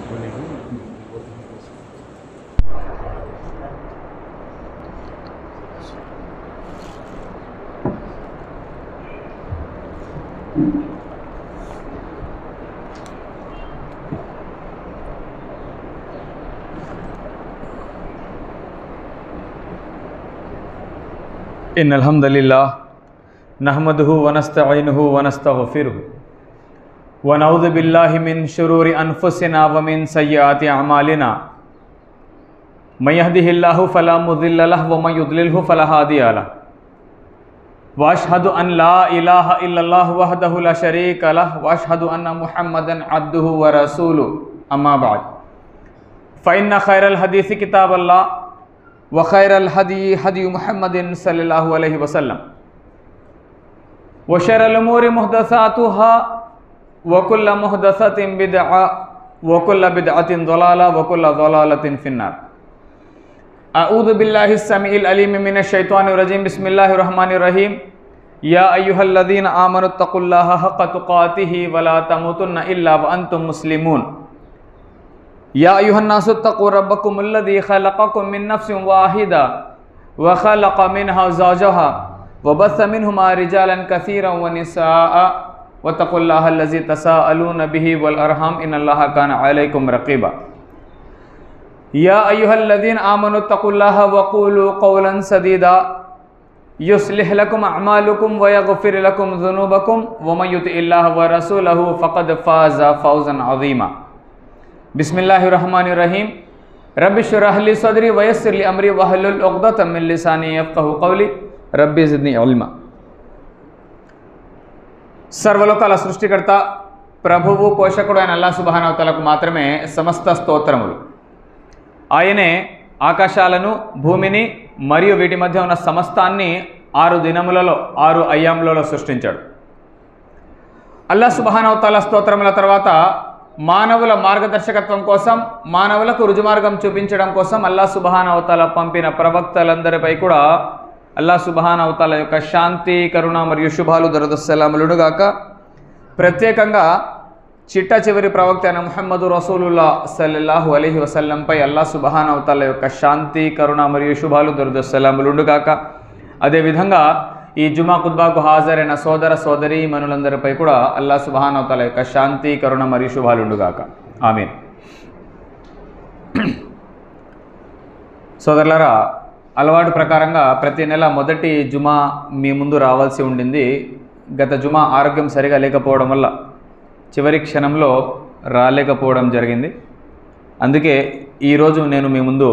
إن الحمد لله نحمده ونستعينه ونستغفره ونعوذ بالله من شرور أنفسنا ومن سيئات أعمالنا من يهده الله فلا مضل له ومن يضلله فلا هادي له وأشهد أن لا إله إلا الله وحده لا شريك له وأشهد أن محمدا عبده ورسوله أما بعد فإن خير الحديث كتاب الله وخير الهدي هدي محمد صلى الله عليه وسلم وشر الأمور محدثاتها وكل محدثة بدعة وكل بدعة ضلالة وكل ضلالة في النار أعوذ بالله السميع العليم من الشيطان الرجيم بسم الله الرحمن الرحيم يا أيها الذين آمنوا اتقوا الله حق تقاته ولا تموتن إلا وأنتم مسلمون يا أيها الناس اتقوا ربكم الذي خلقكم من نفس واحدة وخلق منها زوجها وبث منهما رجالا كثيرا ونساء واتقوا الله الذي تساءلون به والأرحام إن الله كان عليكم رقيبا يا أيها الذين آمنوا اتقوا الله وقولوا قولا سديدا يصلح لكم أعمالكم ويغفر لكم ذنوبكم ومن يطع الله ورسوله فقد فاز فوزا عظيما بسم الله الرحمن الرحيم رب اشرح لي صدري ويسر لي امري واحلل عقدة من لساني يفقهوا قولي ربي زدني علما సర్వలోకాల సృష్టికర్త ప్రభువు పోషకుడు అయిన అల్లా సుబానవతలకు మాత్రమే సమస్త స్తోత్రములు ఆయనే ఆకాశాలను భూమిని మరియు వీటి మధ్య ఉన్న సమస్తాన్ని ఆరు దినములలో ఆరు అయ్యాములలో సృష్టించాడు అల్లా సుబానవతాల స్తోత్రముల తర్వాత మానవుల మార్గదర్శకత్వం కోసం మానవులకు రుజుమార్గం చూపించడం కోసం అల్లా సుబహాన్ అవతాల పంపిన ప్రవక్తలందరిపై కూడా అల్లా సుబహాన్ అవతాల యొక్క శాంతి కరుణ మరియు శుభాలు దరదస్సలాములుగాక ప్రత్యేకంగా చిట్ట చివరి ప్రవక్త అయిన ముహమ్మదు రసూలుల్లా సల్లల్లాహు అలీహి వసల్లంపై అల్లా సుబహాన్ అవతాల యొక్క శాంతి కరుణ మరియు శుభాలు దరదస్సలాములుగాక అదేవిధంగా ఈ జుమా ఖుద్బాకు హాజరైన సోదర సోదరి మనులందరిపై కూడా అల్లా సుబానవతల యొక్క శాంతి కరుణ మరియు శుభాలుండుగాక ఆమెన్ సోదరులారా అలవాటు ప్రకారంగా ప్రతి నెల మొదటి జుమా మీ ముందు రావాల్సి ఉండింది గత జుమా ఆరోగ్యం సరిగా లేకపోవడం వల్ల చివరి క్షణంలో రాలేకపోవడం జరిగింది అందుకే ఈరోజు నేను మీ ముందు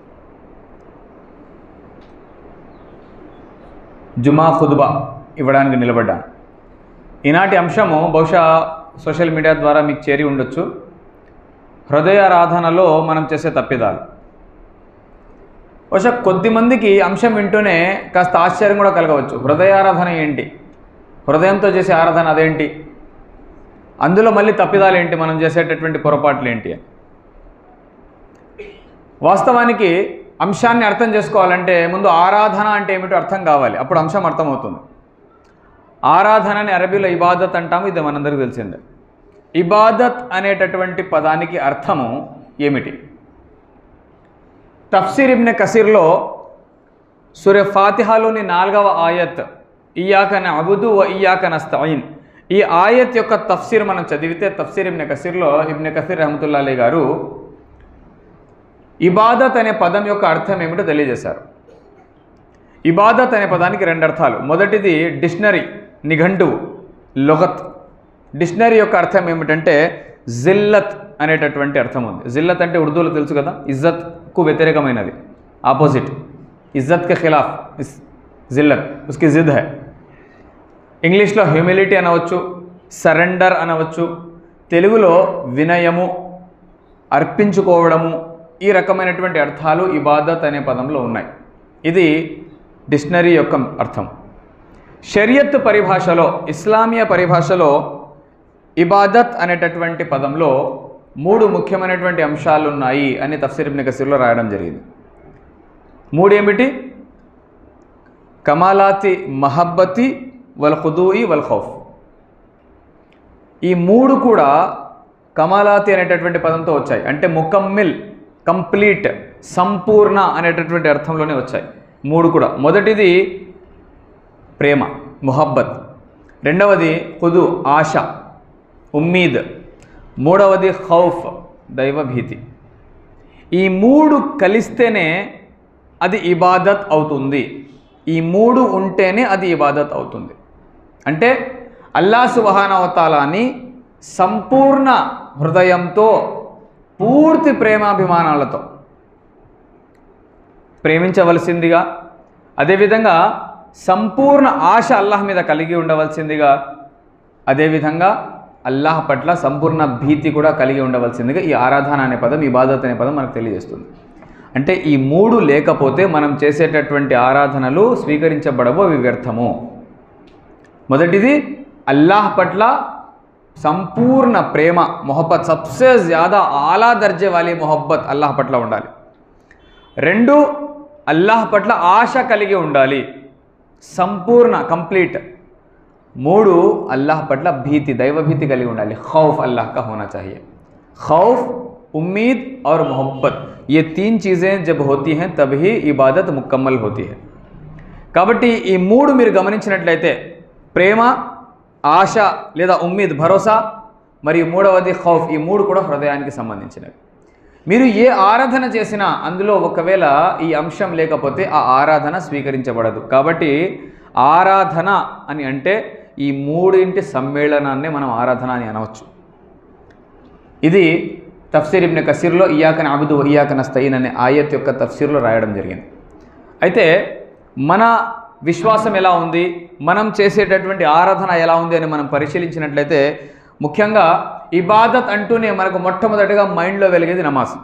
జుమా ఖుద్బా ఇవ్వడానికి నిలబడ్డాను ఈనాటి అంశము బహుశా సోషల్ మీడియా ద్వారా మీకు చేరి ఉండొచ్చు హృదయారాధనలో మనం చేసే తప్పిదాలు బహుశా కొద్దిమందికి అంశం వింటూనే కాస్త ఆశ్చర్యం కూడా కలగవచ్చు హృదయారాధన ఏంటి హృదయంతో చేసే ఆరాధన అదేంటి అందులో మళ్ళీ తప్పిదాలు ఏంటి మనం చేసేటటువంటి పొరపాట్లు ఏంటి అని వాస్తవానికి అంశాన్ని అర్థం చేసుకోవాలంటే ముందు ఆరాధన అంటే ఏమిటో అర్థం కావాలి అప్పుడు అంశం అర్థమవుతుంది ఆరాధనని అరబీలో ఇబాదత్ అంటాము ఇది మనందరికీ తెలిసిందే ఇబాదత్ అనేటటువంటి పదానికి అర్థము ఏమిటి తఫ్సీర్ ఇబ్నె కసీర్లో సూర్య ఫాతిహాలోని నాలుగవ ఆయత్ ఇయాకన అబుదు వ ఇయాకన స్తయిన్ ఈ ఆయత్ యొక్క తఫ్సీర్ మనం చదివితే తఫ్సీర్ ఇబ్నె కసీర్లో ఇబ్నె కసీర్ రహమతుల్లా అలీ గారు ఇబాదత్ అనే పదం యొక్క అర్థం ఏమిటో తెలియజేశారు ఇబాదత్ అనే పదానికి రెండు అర్థాలు మొదటిది డిక్షనరీ నిఘంటువు లొగత్ డిక్షనరీ యొక్క అర్థం ఏమిటంటే జిల్లత్ అనేటటువంటి అర్థం ఉంది జిల్లత్ అంటే ఉర్దూలో తెలుసు కదా ఇజ్జత్కు వ్యతిరేకమైనది ఆపోజిట్ ఇజ్జత్ కే ఖిలాఫ్ ఇస్ జిల్లత్ ఉస్కి జిద్ హై ఇంగ్లీష్లో హ్యూమిలిటీ అనవచ్చు సరెండర్ అనవచ్చు తెలుగులో వినయము అర్పించుకోవడము ఈ రకమైనటువంటి అర్థాలు ఇబాదత్ అనే పదంలో ఉన్నాయి ఇది డిక్షనరీ యొక్క అర్థం షరియత్ పరిభాషలో ఇస్లామీయ పరిభాషలో ఇబాదత్ అనేటటువంటి పదంలో మూడు ముఖ్యమైనటువంటి అంశాలు ఉన్నాయి అని తఫ్సీర్ ఇబ్న్ కసీర్లో రాయడం జరిగింది మూడు ఏమిటి కమాలాతి మహబ్బతి వల్ ఖుదూయి వల్ ఖౌఫ్ ఈ మూడు కూడా కమాలాతి అనేటటువంటి పదంతో వచ్చాయి అంటే ముకమ్మిల్ కంప్లీట్ సంపూర్ణ అనేటటువంటి అర్థంలోనే వచ్చాయి మూడు కూడా మొదటిది ప్రేమ మొహబ్బత్ రెండవది ఖుదు ఆశ ఉమ్మీద్ మూడవది ఖౌఫ్ దైవభీతి ఈ మూడు కలిస్తేనే అది ఇబాదత్ అవుతుంది ఈ మూడు ఉంటేనే అది ఇబాదత్ అవుతుంది అంటే అల్లా సుబహానవతాలాని సంపూర్ణ హృదయంతో పూర్తి ప్రేమాభిమానాలతో ప్రేమించవలసిందిగా అదేవిధంగా సంపూర్ణ ఆశ అల్లాహ్ మీద కలిగి ఉండవలసిందిగా అదేవిధంగా అల్లాహ్ పట్ల సంపూర్ణ భీతి కూడా కలిగి ఉండవలసిందిగా ఈ ఆరాధన అనే పదం ఇబాదత్ అనే పదం మనకు తెలియజేస్తుంది అంటే ఈ మూడు లేకపోతే మనం చేసేటటువంటి ఆరాధనలు స్వీకరించబడవు అవి వ్యర్థము మొదటిది అల్లాహ్ పట్ల సంపూర్ణ ప్రేమ మొహబ్బత్ సబ్సే జ్యాదా ఆలా దర్జే వాలీ మొహబ్బత్ అల్లాహ్ పట్ల ఉండాలి రెండు అల్లాహ్ పట్ల ఆశ కలిగి ఉండాలి సంపూర్ణ కంప్లీట్ మూడు అల్లాహ్ పట్ల భీతి దైవభీతి కలిగి ఉండాలి खौफ अल्लाह का होना चाहिए खौफ उम्मीद और मोहब्बत ये तीन चीज़ें जब होती हैं तभी इबादत मुकम्मल होती है కాబట్టి ఈ మూడు మీరు గమనించినట్లయితే ప్రేమ ఆశ లేదా ఉమ్మీద్ భరోసా మరియు మూడవది ఖౌఫ్ ఈ మూడు కూడా హృదయానికి సంబంధించినవి మీరు ఏ ఆరాధన చేసినా అందులో ఒకవేళ ఈ అంశం లేకపోతే ఆ ఆరాధన స్వీకరించబడదు కాబట్టి ఆరాధన అని అంటే ఈ మూడింటి సమ్మేళనాన్నే మనం ఆరాధన అని అనవచ్చు ఇది తఫ్సీర్ ఇబ్న కసీర్లో ఇయాకన్ అబుదు ఇయాక నస్తయిన్ అనే ఆయత్ యొక్క తఫ్సీర్లో రాయడం జరిగింది అయితే మన విశ్వాసం ఎలా ఉంది మనం చేసేటటువంటి ఆరాధన ఎలా ఉంది అని మనం పరిశీలించినట్లయితే ముఖ్యంగా ఇబాదత్ అంటూనే మనకు మొట్టమొదటిగా మైండ్లో వెలిగేది నమాజ్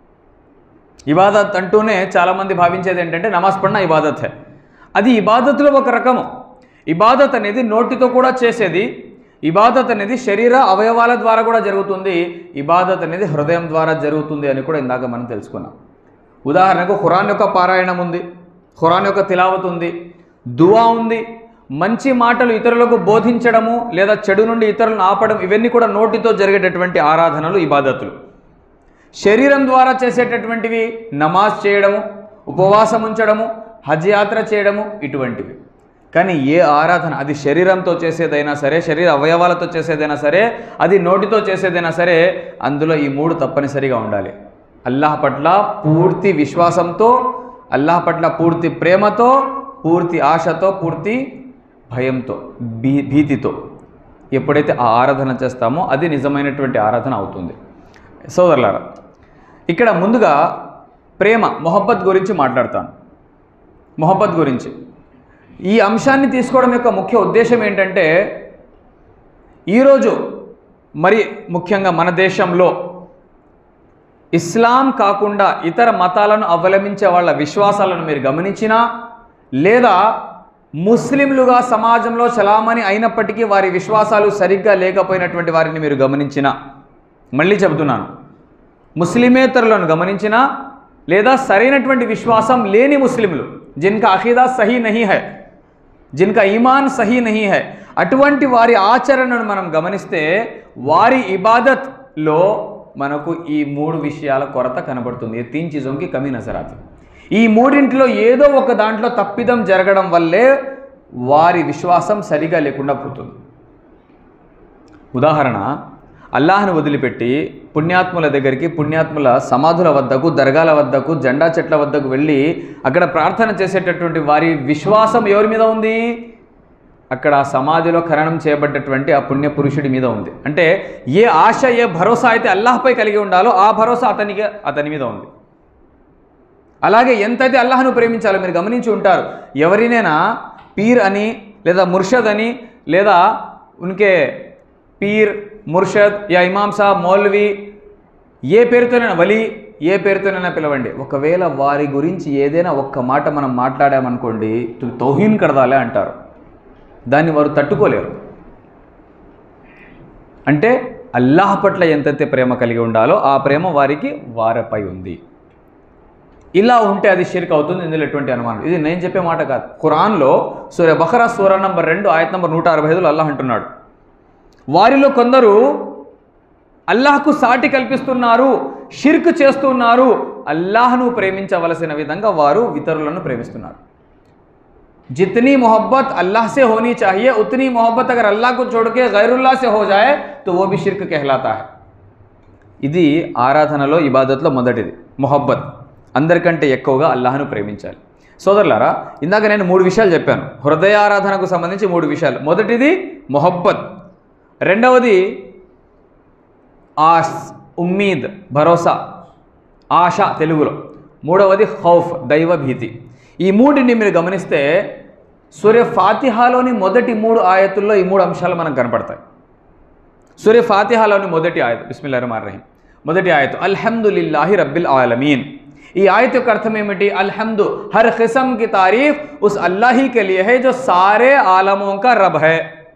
ఇబాదత్ అంటూనే చాలామంది భావించేది ఏంటంటే నమాజ్ పడిన ఇబాదత్ హే అది ఇబాదత్లో ఒక రకము ఇబాదత్ అనేది నోటితో కూడా చేసేది ఇబాదత్ అనేది శరీర అవయవాల ద్వారా కూడా జరుగుతుంది ఇబాదత్ అనేది హృదయం ద్వారా జరుగుతుంది అని కూడా ఇందాక మనం తెలుసుకున్నాం ఉదాహరణకు ఖురాన్ యొక్క పారాయణం ఉంది ఖురాన్ యొక్క తిలావత్ ఉంది దువా ఉంది మంచి మాటలు ఇతరులకు బోధించడము లేదా చెడు నుండి ఇతరులను ఆపడం ఇవన్నీ కూడా నోటితో జరిగేటటువంటి ఆరాధనలు ఇబాదతులు శరీరం ద్వారా చేసేటటువంటివి నమాజ్ చేయడము ఉపవాసం ఉంచడము హజ్ యాత్ర చేయడము ఇటువంటివి కానీ ఏ ఆరాధన అది శరీరంతో చేసేదైనా సరే శరీర అవయవాలతో చేసేదైనా సరే అది నోటితో చేసేదైనా సరే అందులో ఈ మూడు తప్పనిసరిగా ఉండాలి అల్లాహ్ పట్ల పూర్తి విశ్వాసంతో అల్లాహ్ పట్ల పూర్తి ప్రేమతో పూర్తి ఆశతో పూర్తి భయంతో భీ భీతితో ఎప్పుడైతే ఆ ఆరాధన చేస్తామో అది నిజమైనటువంటి ఆరాధన అవుతుంది సోదరులారా ఇక్కడ ముందుగా ప్రేమ మొహబ్బత్ గురించి మాట్లాడతాను మొహబ్బత్ గురించి ఈ అంశాన్ని తీసుకోవడం యొక్క ముఖ్య ఉద్దేశం ఏంటంటే ఈరోజు మరి ముఖ్యంగా మన దేశంలో ఇస్లాం కాకుండా ఇతర మతాలను అవలంబించే వాళ్ళ విశ్వాసాలను మీరు గమనించినా లేదా ముస్లింలుగా సమాజంలో చలామణి అయినప్పటికీ వారి విశ్వాసాలు సరిగ్గా లేకపోయినటువంటి వారిని మీరు గమనించినా మళ్ళీ చెబుతున్నాను ముస్లిమేతరులను గమనించినా లేదా సరైనటువంటి విశ్వాసం లేని ముస్లింలు జిన్కా అఖీదా సహీ నహీ హై జిన్కా ఈమాన్ సహీ నహీ హై అటువంటి వారి ఆచరణను మనం గమనిస్తే వారి ఇబాదత్లో మనకు ఈ మూడు విషయాల కొరత కనబడుతుంది ఈ తీన్ చీజోంకి కమీ నజరాతి ఈ మూడింటిలో ఏదో ఒక దాంట్లో తప్పిదం జరగడం వల్లే వారి విశ్వాసం సరిగా లేకుండా పోతుంది ఉదాహరణ అల్లాహ్ను వదిలిపెట్టి పుణ్యాత్ముల దగ్గరికి పుణ్యాత్ముల సమాధుల వద్దకు దర్గాల వద్దకు జెండా చెట్ల వద్దకు వెళ్ళి అక్కడ ప్రార్థన చేసేటటువంటి వారి విశ్వాసం ఎవరి మీద ఉంది అక్కడ ఆ సమాధిలో ఖననం చేయబడ్డటువంటి ఆ పుణ్య పురుషుడి మీద ఉంది అంటే ఏ ఆశ ఏ భరోసా అయితే అల్లాహ్పై కలిగి ఉండాలో ఆ భరోసా అతనికి అతని మీద ఉంది అలాగే ఎంతైతే అల్లాహ్ను ప్రేమించాలో మీరు గమనించి ఉంటారు ఎవరినైనా పీర్ అని లేదా ముర్షద్ అని లేదా ఉన్కే పీర్ ముర్షద్ యా ఇమాం సాబ్ మౌల్వి ఏ పేరుతోనైనా వలి ఏ పేరుతోనైనా పిలవండి ఒకవేళ వారి గురించి ఏదైనా ఒక్క మాట మనం మాట్లాడామనుకోండి తౌహీన్ కడదాలే అంటారు దాన్ని వారు తట్టుకోలేరు అంటే అల్లాహ్ పట్ల ఎంతైతే ప్రేమ కలిగి ఉండాలో ఆ ప్రేమ వారికి వారిపై ఉంది ఇలా ఉంటే అది షిర్క్ అవుతుంది ఇందులో ఎటువంటి అనుమానం ఇది నేను చెప్పే మాట కాదు ఖురాన్లో సూర్య బహరా సూర నంబర్ రెండు ఆయత్ నంబర్ నూట అరవై ఐదులో అల్లాహ్ అంటున్నాడు వారిలో కొందరు అల్లాహకు సాటి కల్పిస్తున్నారు షిర్క్ చేస్తున్నారు అల్లాహను ప్రేమించవలసిన విధంగా వారు ఇతరులను ప్రేమిస్తున్నారు जितनी मोहब्बत अल्लाह से होनी चाहिए उतनी मोहब्बत अगर अल्लाह को छोड़ के गैरुल्लाह से हो जाए तो वो भी शिरक कहलाता है ఇది ఆరాధనలో ఇబాదత్లో మొదటిది మొహబ్బత్ అందరికంటే ఎక్కువగా అల్లాహను ప్రేమించాలి సోదరులారా ఇందాక నేను మూడు విషయాలు చెప్పాను హృదయారాధనకు సంబంధించి మూడు విషయాలు మొదటిది మొహబ్బత్ రెండవది ఆస్ ఉమ్మీద్ భరోసా ఆశ తెలుగులో మూడవది ఖౌఫ్ దైవ భీతి ఈ మూడిని మీరు గమనిస్తే సూర్య ఫాతిహాలోని మొదటి మూడు ఆయతుల్లో ఈ మూడు అంశాలు మనకు కనపడతాయి సూర్య ఫాతిహాలోని మొదటి ఆయత బిస్మిల్లా రహమాన్ రహీం మొదటి ఆయత అల్హమ్దులిల్లాహి రబ్బిల్ ఆలమీన్ ఈ ఆయత యొక్క అర్థం ఏమిటి అల్హమ్దు హర్ ఖిసమ్ కి తారీఫ్ ఉస్ అల్లాహీ కే లియే హై జో సారే ఆలమోं का రబ్ है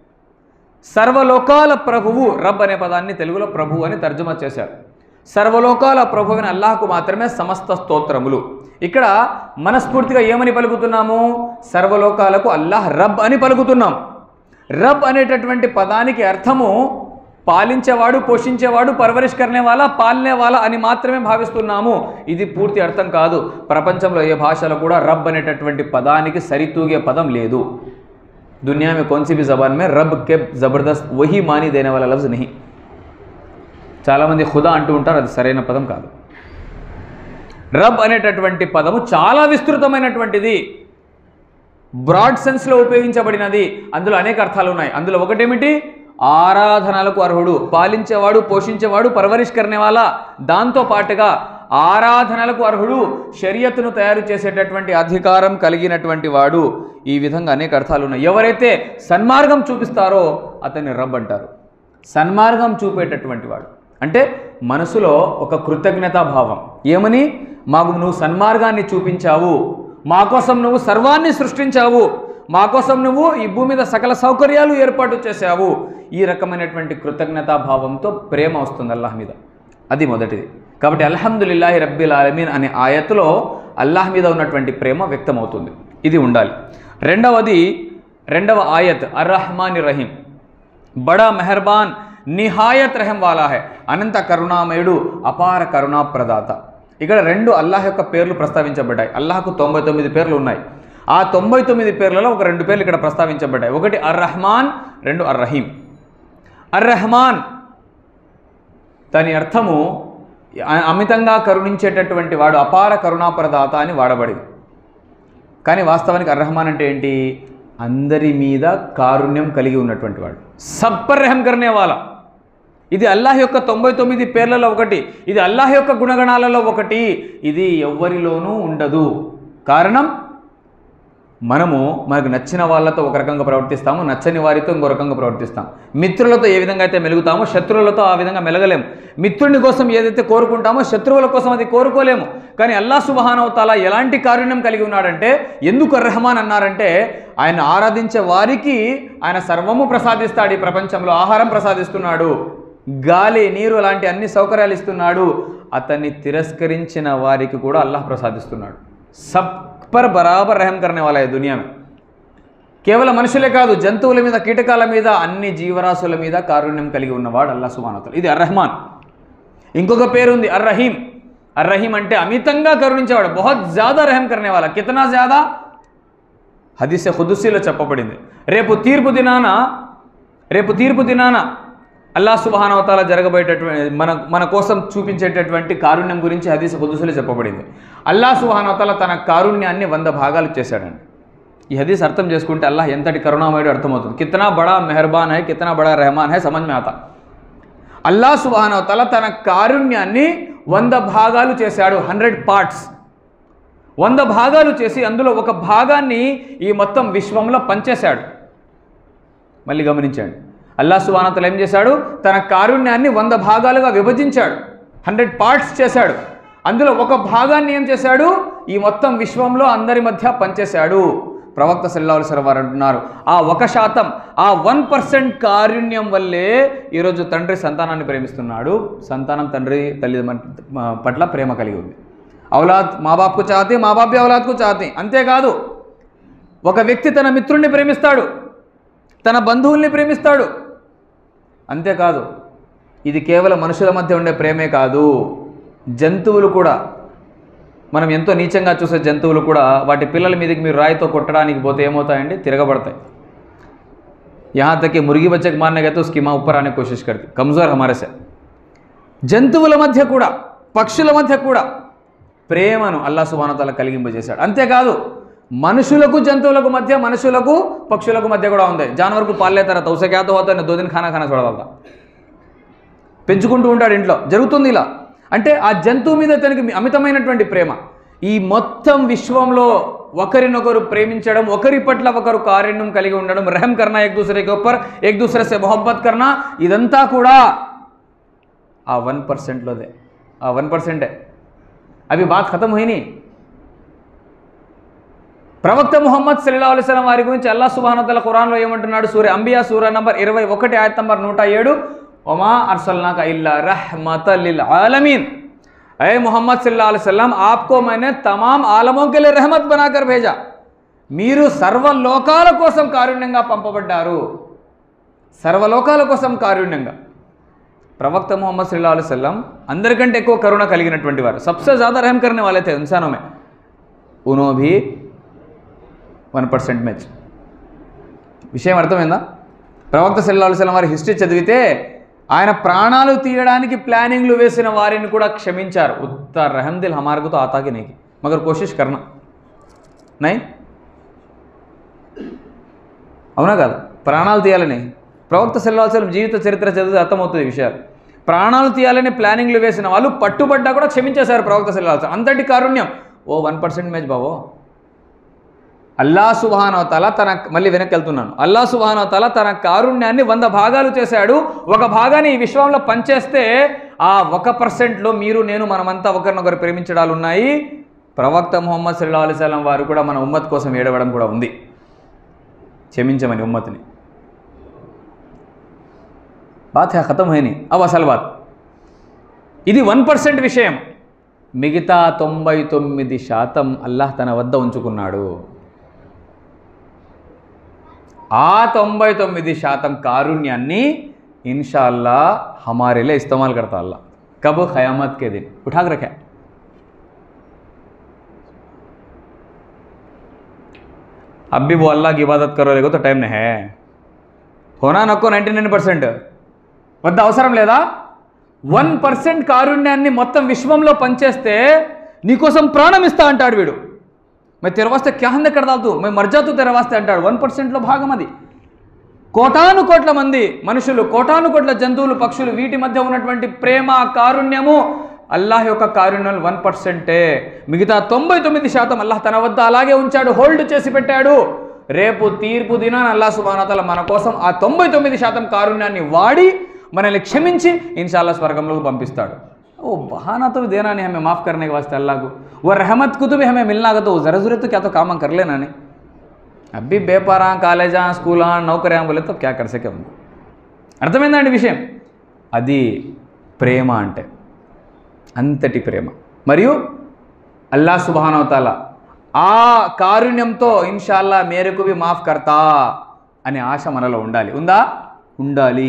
సర్వలోకాల ప్రభువు రబ్ అనే పదాన్ని తెలుగులో ప్రభు అని తర్జుమా చేశారు సర్వలోకాల ప్రభువైన అల్లాహకు మాత్రమే సమస్త స్తోత్రములు ఇక్కడ మనస్ఫూర్తిగా ఏమని పలుకుతున్నాము సర్వలోకాలకు అల్లాహ్ రబ్ అని పలుకుతున్నాం రబ్ అనేటటువంటి పదానికి అర్థము పాలించేవాడు పోషించేవాడు పర్వరిష్కరణే వాళ్ళ పాలనే వాళ్ళ అని మాత్రమే భావిస్తున్నాము ఇది పూర్తి అర్థం కాదు ప్రపంచంలో ఏ భాషలో కూడా రబ్ అనేటటువంటి పదానికి సరితూగే పదం లేదు दुनिया में कौन सी भी जबान में रब के ज़बरदस्त वही मानी देने वाला लफ्ज़ नहीं చాలామంది ఖుదా అంటూ ఉంటారు అది సరైన పదం కాదు రబ్ అనేటటువంటి పదము చాలా విస్తృతమైనటువంటిది బ్రాడ్ సెన్స్లో ఉపయోగించబడినది అందులో అనేక అర్థాలు ఉన్నాయి అందులో ఒకటేమిటి ఆరాధనలకు అర్హుడు పాలించేవాడు పోషించేవాడు పర్వరిష్కరణే వాళ్ళ దాంతో పాటుగా ఆరాధనలకు అర్హుడు షరియత్తును తయారు చేసేటటువంటి అధికారం కలిగినటువంటి వాడు ఈ విధంగా అనేక అర్థాలు ఉన్నాయి ఎవరైతే సన్మార్గం చూపిస్తారో అతన్ని రబ్ అంటారు సన్మార్గం చూపేటటువంటి వాడు అంటే మనసులో ఒక కృతజ్ఞతా భావం ఏమని మాకు నువ్వు సన్మార్గాన్ని చూపించావు మా కోసం నువ్వు సర్వాన్ని సృష్టించావు మా కోసం నువ్వు ఈ భూమి మీద సకల సౌకర్యాలు ఏర్పాటు చేశావు ఈ రకమైనటువంటి కృతజ్ఞతా భావంతో ప్రేమ వస్తుంది అల్లాహ్ మీద అది మొదటిది కాబట్టి అల్హమ్దులిల్లాహి రబ్బిల్ ఆలమీన్ అనే ఆయత్తులో అల్లాహ్ మీద ఉన్నటువంటి ప్రేమ వ్యక్తమవుతుంది ఇది ఉండాలి రెండవది రెండవ ఆయత్ అర్ రహమాని రహీం బడా మెహర్బాన్ నిహాయత్ రహం వాలా హై అనంత కరుణామయుడు అపార కరుణా ప్రదాత ఇక్కడ రెండు అల్లాహ్ యొక్క పేర్లు ప్రస్తావించబడ్డాయి అల్లాహకు తొంభై తొమ్మిది పేర్లు ఉన్నాయి ఆ తొంభై తొమ్మిది పేర్లలో ఒక రెండు పేర్లు ఇక్కడ ప్రస్తావించబడ్డాయి ఒకటి అర్ రహమాన్ రెండు అర్ రహీం అర్ రహమాన్ దాని అర్థము అ- అమితంగా కరుణించేటటువంటి వాడు అపార కరుణాప్రదాత అని వాడబడింది కానీ వాస్తవానికి అర్రహమాన్ అంటే ఏంటి అందరి మీద కారుణ్యం కలిగి ఉన్నటువంటి వాడు సబ్బర్ రెహం కర్నే వాళ్ళ ఇది అల్లాహ్ యొక్క తొంభై తొమ్మిది పేర్లలో ఒకటి ఇది అల్లాహ్ యొక్క గుణగణాలలో ఒకటి ఇది ఎవ్వరిలోనూ ఉండదు కారణం మనము మనకు నచ్చిన వాళ్ళతో ఒక రకంగా ప్రవర్తిస్తాము నచ్చని వారితో ఇంకో రకంగా ప్రవర్తిస్తాం మిత్రులతో ఏ విధంగా అయితే మెలుగుతామో శత్రువులతో ఆ విధంగా మెలగలేము మిత్రుని కోసం ఏదైతే కోరుకుంటామో శత్రువుల కోసం అది కోరుకోలేము కానీ అల్లా సుబహానవతాల ఎలాంటి కారుణ్యం కలిగి ఉన్నాడంటే ఎందుకు రెహమాన్ అన్నారంటే ఆయన ఆరాధించే వారికి ఆయన సర్వము ప్రసాదిస్తాడు ఈ ప్రపంచంలో ఆహారం ప్రసాదిస్తున్నాడు గాలి నీరు లాంటి అన్ని సౌకర్యాలు ఇస్తున్నాడు అతన్ని తిరస్కరించిన వారికి కూడా అల్లాహ్ ప్రసాదిస్తున్నాడు సబ్ పర్ బరాబర్ రహం కరనే వాళ్ళ ఈ దునియా మే కేవలం మనుషులే కాదు జంతువుల మీద కీటకాల మీద అన్ని జీవరాశుల మీద కారుణ్యం కలిగి ఉన్నవాడు అల్లా సుబానతలు ఇది అర్ రెహమాన్ ఇంకొక పేరు ఉంది అర్ రహీం అర్ రహీం అంటే అమితంగా కరుణించేవాడు బహుత్ జ్యాదా రహం కరనే వాళ్ళ కితనా జ్యాదా హదీసే ఖుదుసీలో చెప్పబడింది రేపు తీర్పు దినాన రేపు తీర్పు దినాన అల్లా సుబహానవతాల జరగబోయేటటువంటి మన మన కోసం చూపించేటటువంటి కారుణ్యం గురించి హదీస ఖుదుసులో చెప్పబడింది అల్లా సుబహానవతాల తన కారుణ్యాన్ని వంద భాగాలు చేశాడండి ఈ హదీస్ అర్థం చేసుకుంటే అల్లాహ్ ఎంతటి కరుణామయుడు అర్థమవుతుంది కితనా బడా మెహర్బాన్ హై కితనా బడా రెహమాన్ హై సమజ్ మే ఆతా అల్లా సుబహానవతాల తన కారుణ్యాన్ని వంద భాగాలు చేశాడు హండ్రెడ్ పార్ట్స్ వంద భాగాలు చేసి అందులో ఒక భాగాన్ని ఈ మొత్తం విశ్వంలో పంచేశాడు మళ్ళీ గమనించండి అల్లా సుబానతలు ఏం చేశాడు తన కారుణ్యాన్ని వంద భాగాలుగా విభజించాడు హండ్రెడ్ పార్ట్స్ చేశాడు అందులో ఒక భాగాన్ని ఏం చేశాడు ఈ మొత్తం విశ్వంలో అందరి మధ్య పంచేశాడు ప్రవక్త సల్లాహుల వారు అంటున్నారు ఆ ఒక శాతం ఆ వన్ పర్సెంట్ కారుణ్యం వల్లే ఈరోజు తండ్రి సంతానాన్ని ప్రేమిస్తున్నాడు సంతానం తండ్రి తల్లి పట్ల ప్రేమ కలిగి ఉంది ఔలాద్ మా బాప్కు చాతి మా బాబి ఔలాద్కు చాతి అంతేకాదు ఒక వ్యక్తి తన మిత్రుణ్ణి ప్రేమిస్తాడు తన బంధువుల్ని ప్రేమిస్తాడు అంతేకాదు ఇది కేవలం మనుషుల మధ్య ఉండే ప్రేమే కాదు జంతువులు కూడా మనం ఎంతో నీచంగా చూసే జంతువులు కూడా వాటి పిల్లల మీదకి మీరు రాయితో కొట్టడానికి పోతే ఏమవుతాయండి తిరగబడతాయి यहाँ तक कि मुर्गी बच्चे को मारने गए तो उसकी माँ ऊपर आने की कोशिश करती कमज़ोर हमारे से జంతువుల మధ్య కూడా పక్షుల మధ్య కూడా ప్రేమను అల్లా సుబానతాల కలిగింపజేశాడు అంతేకాదు మనుషులకు జంతువులకు మధ్య మనుషులకు పక్షులకు మధ్య కూడా ఉంది జానవర్కు పాలే తర్వాత ఉసే క్యాతో హోతా దో దిన్ ఖానా ఖానా చూడగలతా పెంచుకుంటూ ఉంటాడు ఇంట్లో జరుగుతుంది ఇలా అంటే ఆ జంతువు మీద తనకి అమితమైనటువంటి ప్రేమ ఈ మొత్తం విశ్వంలో ఒకరినొకరు ప్రేమించడం ఒకరి పట్ల ఒకరు కారుణ్యం కలిగి ఉండడం రెహం కర్నా ఏక్ దూసరే కే ऊपर ఏక్ దూసరే సే మొహబ్బత్ కర్నా ఇదంతా కూడా ఆ వన్ పర్సెంట్లోదే ఆ వన్ పర్సెంటే అవి బాత్ ఖతం హోయినాయి ప్రవక్త ముహమ్మద్ సల్లా అలిస్లాం వారి గురించి అల్లా సుబానతల ఖురాన్లో ఏమంటున్నాడు సూర్య అంబియా సూర్య నంబర్ ఇరవై ఒకటి ఆయత్ నంబర్ నూట ఏడు ఒమా అర్సల్నాక ఇల్లా रहमतल आलमीन अय मोहम्मद सल्लल्लाहु अलैहि वसल्लम आपको मैंने तमाम आलमों के लिए रहमत बनाकर भेजा మీరు సర్వలోకాల కోసం కారుణ్యంగా పంపబడ్డారు సర్వలోకాల కోసం కారుణ్యంగా ప్రవక్త मोहम्मद सल्लल्लाहु अलैहि वसल्लम అందరికంటే ఎక్కువ కరుణ కలిగినటువంటి వారు सबसे ज़्यादा रहम करने वाले थे इंसानों में उन्हों भी వన్ పర్సెంట్ మ్యాచ్ విషయం అర్థమైందా ప్రవక్త సల్లా అలుసలం వారి హిస్టరీ చదివితే ఆయన ప్రాణాలు తీయడానికి ప్లానింగ్లు వేసిన వారిని కూడా క్షమించారు ఉత్త రహందిల్ హమార్గుతో ఆతాకి నీకి మగర్ కోషిష్ కర్ణ నై అవునా కాదు ప్రాణాలు తీయాలని ప్రవక్త సల్లాహం జీవిత చరిత్ర చదివితే అర్థమవుతుంది ఈ విషయాలు ప్రాణాలు తీయాలని ప్లానింగ్లు వేసిన వాళ్ళు పట్టుబడ్డా కూడా క్షమించేశారు ప్రవక్త సల్లాహం అంతటి కారుణ్యం ఓ వన్ పర్సెంట్ మ్యాచ్ బావో అల్లా సుబానవతల తన మళ్ళీ వెనక్కి వెళ్తున్నాను అల్లా సుబానవతల తన కారుణ్యాన్ని వంద భాగాలు చేశాడు ఒక భాగాన్ని ఈ విశ్వంలో పనిచేస్తే ఆ ఒక పర్సెంట్లో మీరు నేను మనమంతా ఒకరినొకరు ప్రేమించడాలు ఉన్నాయి ప్రవక్త ముహమ్మద్ సల్లా అలీస్లాం వారు కూడా మన ఉమ్మత్ కోసం ఏడవడం కూడా ఉంది క్షమించమని ఉమ్మత్ని బాత్ హే ఖతం హైని అవ్ అసలు బాత్ ఇది వన్ పర్సెంట్ విషయం మిగతా తొంభై తొమ్మిది శాతం అల్లాహ్ తన వద్ద ఉంచుకున్నాడు ఆ తొంభై తొమ్మిది శాతం కారుణ్యాన్ని ఇన్షాల్లా हमारे लिए इस्तेमाल करता अल्लाह कब क़यामत के दिन उठा के रखा अब भी वो अल्लाह की इबादत करो देखो तो टाइम नहीं है होना नको నైంటీ నైన్ పర్సెంట్ వద్ద అవసరం లేదా వన్ పర్సెంట్ కారుణ్యాన్ని మొత్తం విశ్వంలో పనిచేస్తే నీకోసం ప్రాణం ఇస్తా అంటాడు వీడు मैं तेरे वास्ते क्या हंद कर डाल तू मैं मर जा तू तेरे वास्ते అంటాడు వన్ పర్సెంట్లో భాగం అది కోటాను కోట్ల మంది మనుషులు కోటాను కోట్ల జంతువులు పక్షులు వీటి మధ్య ఉన్నటువంటి ప్రేమ కారుణ్యము అల్లాహ్ యొక్క కారుణ్యం వన్ పర్సెంటే మిగతా తొంభై తొమ్మిది శాతం అల్లాహ్ తన వద్ద అలాగే ఉంచాడు హోల్డ్ చేసి పెట్టాడు రేపు తీర్పు దినాన అల్లాహ్ సుబానతల మన కోసం ఆ తొంభై తొమ్మిది శాతం కారుణ్యాన్ని వాడి మనల్ని క్షమించి ఇన్షాల్లా స్వర్గంలోకి పంపిస్తాడు ओ बहाना तो देना नहीं हमें माफ़ करने के वास्ते अल्लाह को वो रहमत को तो भी हमें मिलना का तो ज़रा ज़रूरत तो क्या तो काम हम कर लेना नहीं అబ్బి బేపారా కాలేజా స్కూలా నౌకరియా బోలే తో క్యా కర్ సకే ఉनको అర్థమైందండి విషయం అది ప్రేమ అంటే అంతటి ప్రేమ మరియు అల్లా సుబానవతాల ఆ కారుణ్యంతో ఇన్షాల్లా మేరకు బి మాఫ్ కర్తా అనే ఆశ మనలో ఉండాలి ఉందా ఉండాలి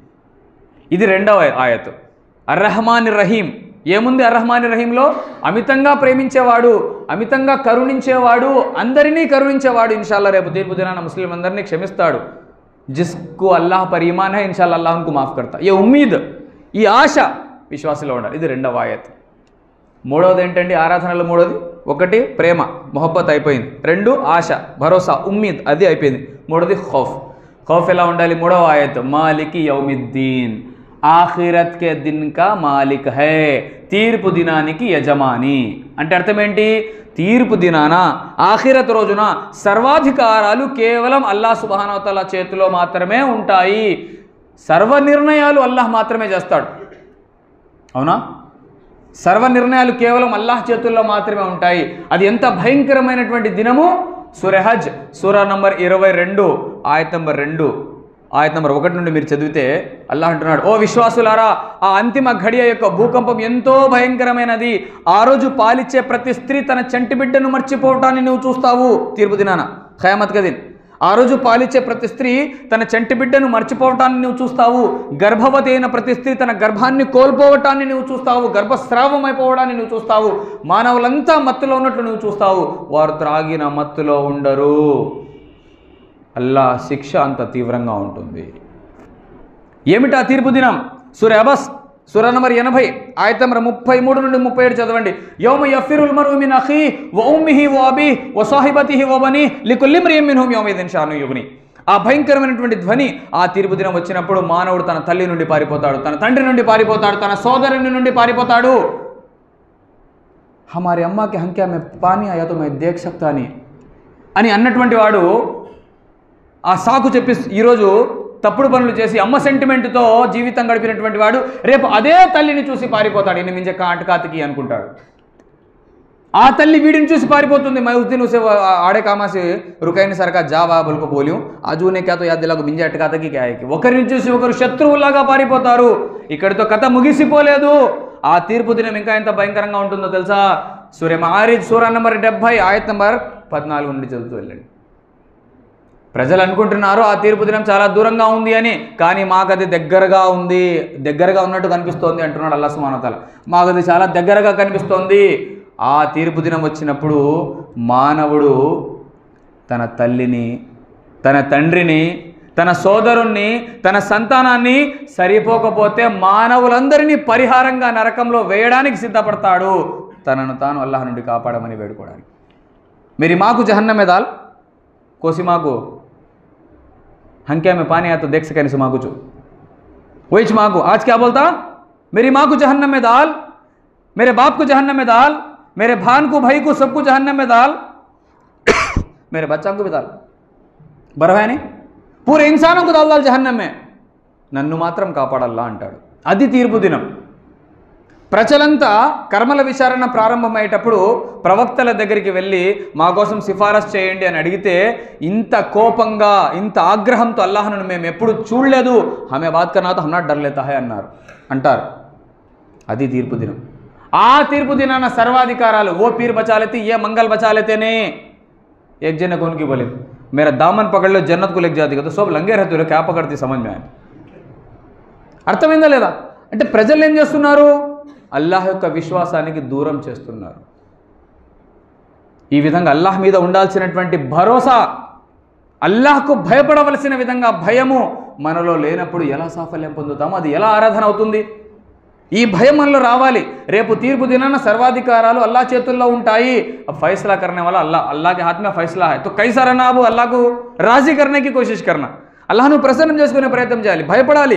ఇది రెండవ ఆయత్ అర్రహమాన్ రహీం ఏముంది అర్రహమాన్ రహీంలో అమితంగా ప్రేమించేవాడు అమితంగా కరుణించేవాడు అందరినీ కరుణించేవాడు ఇన్షాల్లా రేపు తీర్పు దినాన ముస్లిం అందరినీ క్షమిస్తాడు జిస్కు అల్లాహ్ పర్ ఈమాన్ హై ఇన్షాల్లా అల్లాహ్కు మాఫ్ కర్తా ఏ ఉమ్మీద్ ఈ ఆశ విశ్వాసంలో ఉండాలి ఇది రెండవ ఆయత్ మూడవది ఏంటండి ఆరాధనలో మూడోది ఒకటి ప్రేమ మొహబ్బత్ అయిపోయింది రెండు ఆశ భరోసా ఉమ్మీద్ అది అయిపోయింది మూడోది ఖౌఫ్ ఖౌఫ్ ఎలా ఉండాలి మూడవ ఆయత్ మాలికి యౌమిద్దీన్ ఆఖిరత్ కే దిన్ కా మాలిక్ హై తీర్పు దినానికి యజమాని అంటే అర్థం ఏంటి తీర్పు దినాన ఆఖిరత్ రోజున సర్వాధికారాలు కేవలం అల్లాహ్ సుబానవతల చేతిలో మాత్రమే ఉంటాయి సర్వ నిర్ణయాలు అల్లాహ్ మాత్రమే చేస్తాడు అవునా సర్వ నిర్ణయాలు కేవలం అల్లాహ్ చేతుల్లో మాత్రమే ఉంటాయి అది ఎంత భయంకరమైనటువంటి దినము సురహజ్ సూరా నంబర్ ఇరవై రెండు ఆయత్ నంబర్ రెండు ఆయత్ నంబర్ ఒకటి నుండి మీరు చదివితే అల్లాహ్ అంటున్నాడు ఓ విశ్వాసులారా ఆ అంతిమ ఘడియ యొక్క భూకంపం ఎంతో భయంకరమైనది ఆ రోజు పాలిచ్చే ప్రతి స్త్రీ తన చంటి బిడ్డను మర్చిపోవటాన్ని నువ్వు చూస్తావు తీర్పు దినాన ఖయామత్ గదిన్ ఆ రోజు పాలిచ్చే ప్రతి స్త్రీ తన చంటి బిడ్డను మర్చిపోవటాన్ని నువ్వు చూస్తావు గర్భవతి అయిన ప్రతి స్త్రీ తన గర్భాన్ని కోల్పోవటాన్ని నువ్వు చూస్తావు గర్భస్రావం అయిపోవడాన్ని నువ్వు చూస్తావు మానవులంతా మత్తులో ఉన్నట్లు నువ్వు చూస్తావు వారు త్రాగిన మత్తులో ఉండరు అల్లా శిక్ష అంత తీవ్రంగా ఉంటుంది ఏమిటా తీర్పు దినం సూర్య అబస్ సూర నంబర్ ఎనభై ఆయత నంబర్ ముప్పై మూడు నుండి ముప్పై ఏడు చదవండి యోమ యఫిరుల్ మరు మిన్ అఖీ వ ఉమ్మిహి వ అబీ వ సాహిబతిహి వ బని లికుల్లి మ్రియం మిన్హుం యౌమిదిన్ షాను యుగ్ని ఆ భయంకరమైనటువంటి ధ్వని ఆ తీర్పు దినం వచ్చినప్పుడు మానవుడు తన తల్లి నుండి పారిపోతాడు తన తండ్రి నుండి పారిపోతాడు తన సోదరుని నుండి పారిపోతాడు హమారి అమ్మాకి హంక్యా మే పానీ ఆయా తో మే దేఖ్ సక్తా అని అని అన్నటువంటి వాడు ఆ సాకు చెప్పి ఈరోజు తప్పుడు పనులు చేసి అమ్మ సెంటిమెంట్తో జీవితం గడిపినటువంటి వాడు రేపు అదే తల్లిని చూసి పారిపోతాడు ఇన్ని మించే కాటకాతికి అనుకుంటాడు ఆ తల్లి వీడిని చూసి పారిపోతుంది मैं उस दिन उसे वो आड़े कामा से रुकैनी सर का जा वहा बोल को बोलियूं అజు నే క్యా తో యాద్ దిలాకు మింజే అటకాతకి క్యా హై ఒకరిని చూసి ఒకరు శత్రువులాగా పారిపోతారు ఇక్కడితో కథ ముగిసిపోలేదు ఆ తీర్పు దినం ఇంకా ఎంత భయంకరంగా ఉంటుందో తెలుసా సూర్య మారిజ్ సూర నంబర్ డెబ్బై ఆయత్ నంబర్ పద్నాలుగు నుండి చదువుతూ వెళ్ళండి ప్రజలు అనుకుంటున్నారు ఆ తీర్పు దినం చాలా దూరంగా ఉంది అని కానీ మాకు అది దగ్గరగా ఉంది దగ్గరగా ఉన్నట్టు కనిపిస్తోంది అంటున్నాడు అల్లా సుమానతల మాకు అది చాలా దగ్గరగా కనిపిస్తోంది ఆ తీర్పు దినం వచ్చినప్పుడు మానవుడు తన తల్లిని తన తండ్రిని తన సోదరుణ్ణి తన సంతానాన్ని సరిపోకపోతే మానవులందరినీ పరిహారంగా నరకంలో వేయడానికి సిద్ధపడతాడు తనను తాను అల్లాహ్ నుండి కాపాడమని వేడుకోవడానికి मेरी माँ को जहन्नम में डाल कोसी माँ को हंक्या में पानी आया तो देख सके नहीं माँ को जो वही माँ को आज क्या बोलता मेरी माँ को जहन्नम में डाल मेरे बाप को जहन्नम में डाल मेरे भान को भाई को सबको जहन्नम में डाल मेरे बच्चा को भी डाल बरवा है नहीं पूरे इंसानों को डाल डाल जहन्नम में నన్ను మాత్రం కాపాడల్లా అంటాడు అది తీర్పు దినం ప్రజలంతా కర్మల విచారణ ప్రారంభమయ్యేటప్పుడు ప్రవక్తల దగ్గరికి వెళ్ళి మా కోసం సిఫారసు చేయండి అని అడిగితే ఇంత కోపంగా ఇంత ఆగ్రహంతో అల్లాహను మేము ఎప్పుడు చూడలేదు హమే బాత్ కర్నాతో హమ్నా డర్ లేతా హై అన్నారు అంటారు అది తీర్పు దినం ఆ తీర్పు దినాన సర్వాధికారాలు ఓ పీర్ బचा लेते ये मंगल बचा लेते ने एक जन कौन की बोले मेरा दामन पकड़ लो जन्नत को लेके जाती तो सब लंगे रहते हो क्या पकड़ती समझ में आए అర్థమైందా లేదా అంటే ప్రజలు ఏం చేస్తున్నారు అల్లాహ్ యొక్క విశ్వాసానికి దూరం చేస్తున్నారు ఈ విధంగా అల్లాహ్ మీద ఉండాల్సినటువంటి భరోసా అల్లాహ్కు భయపడవలసిన విధంగా భయము మనలో లేనప్పుడు ఎలా సాఫల్యం పొందుతామో అది ఎలా ఆరాధన అవుతుంది ఈ భయం మనలో రావాలి రేపు తీర్పు దినాన సర్వాధికారాలు అల్లా చేతుల్లో ఉంటాయి अब फैसला करने वाला अल्लाह अल्लाह के हाथ में फैसला है तो कैसा रहना अब अल्लाह को राजी करने की कोशिश करना అల్లాహను ప్రసన్నం చేసుకునే ప్రయత్నం చేయాలి భయపడాలి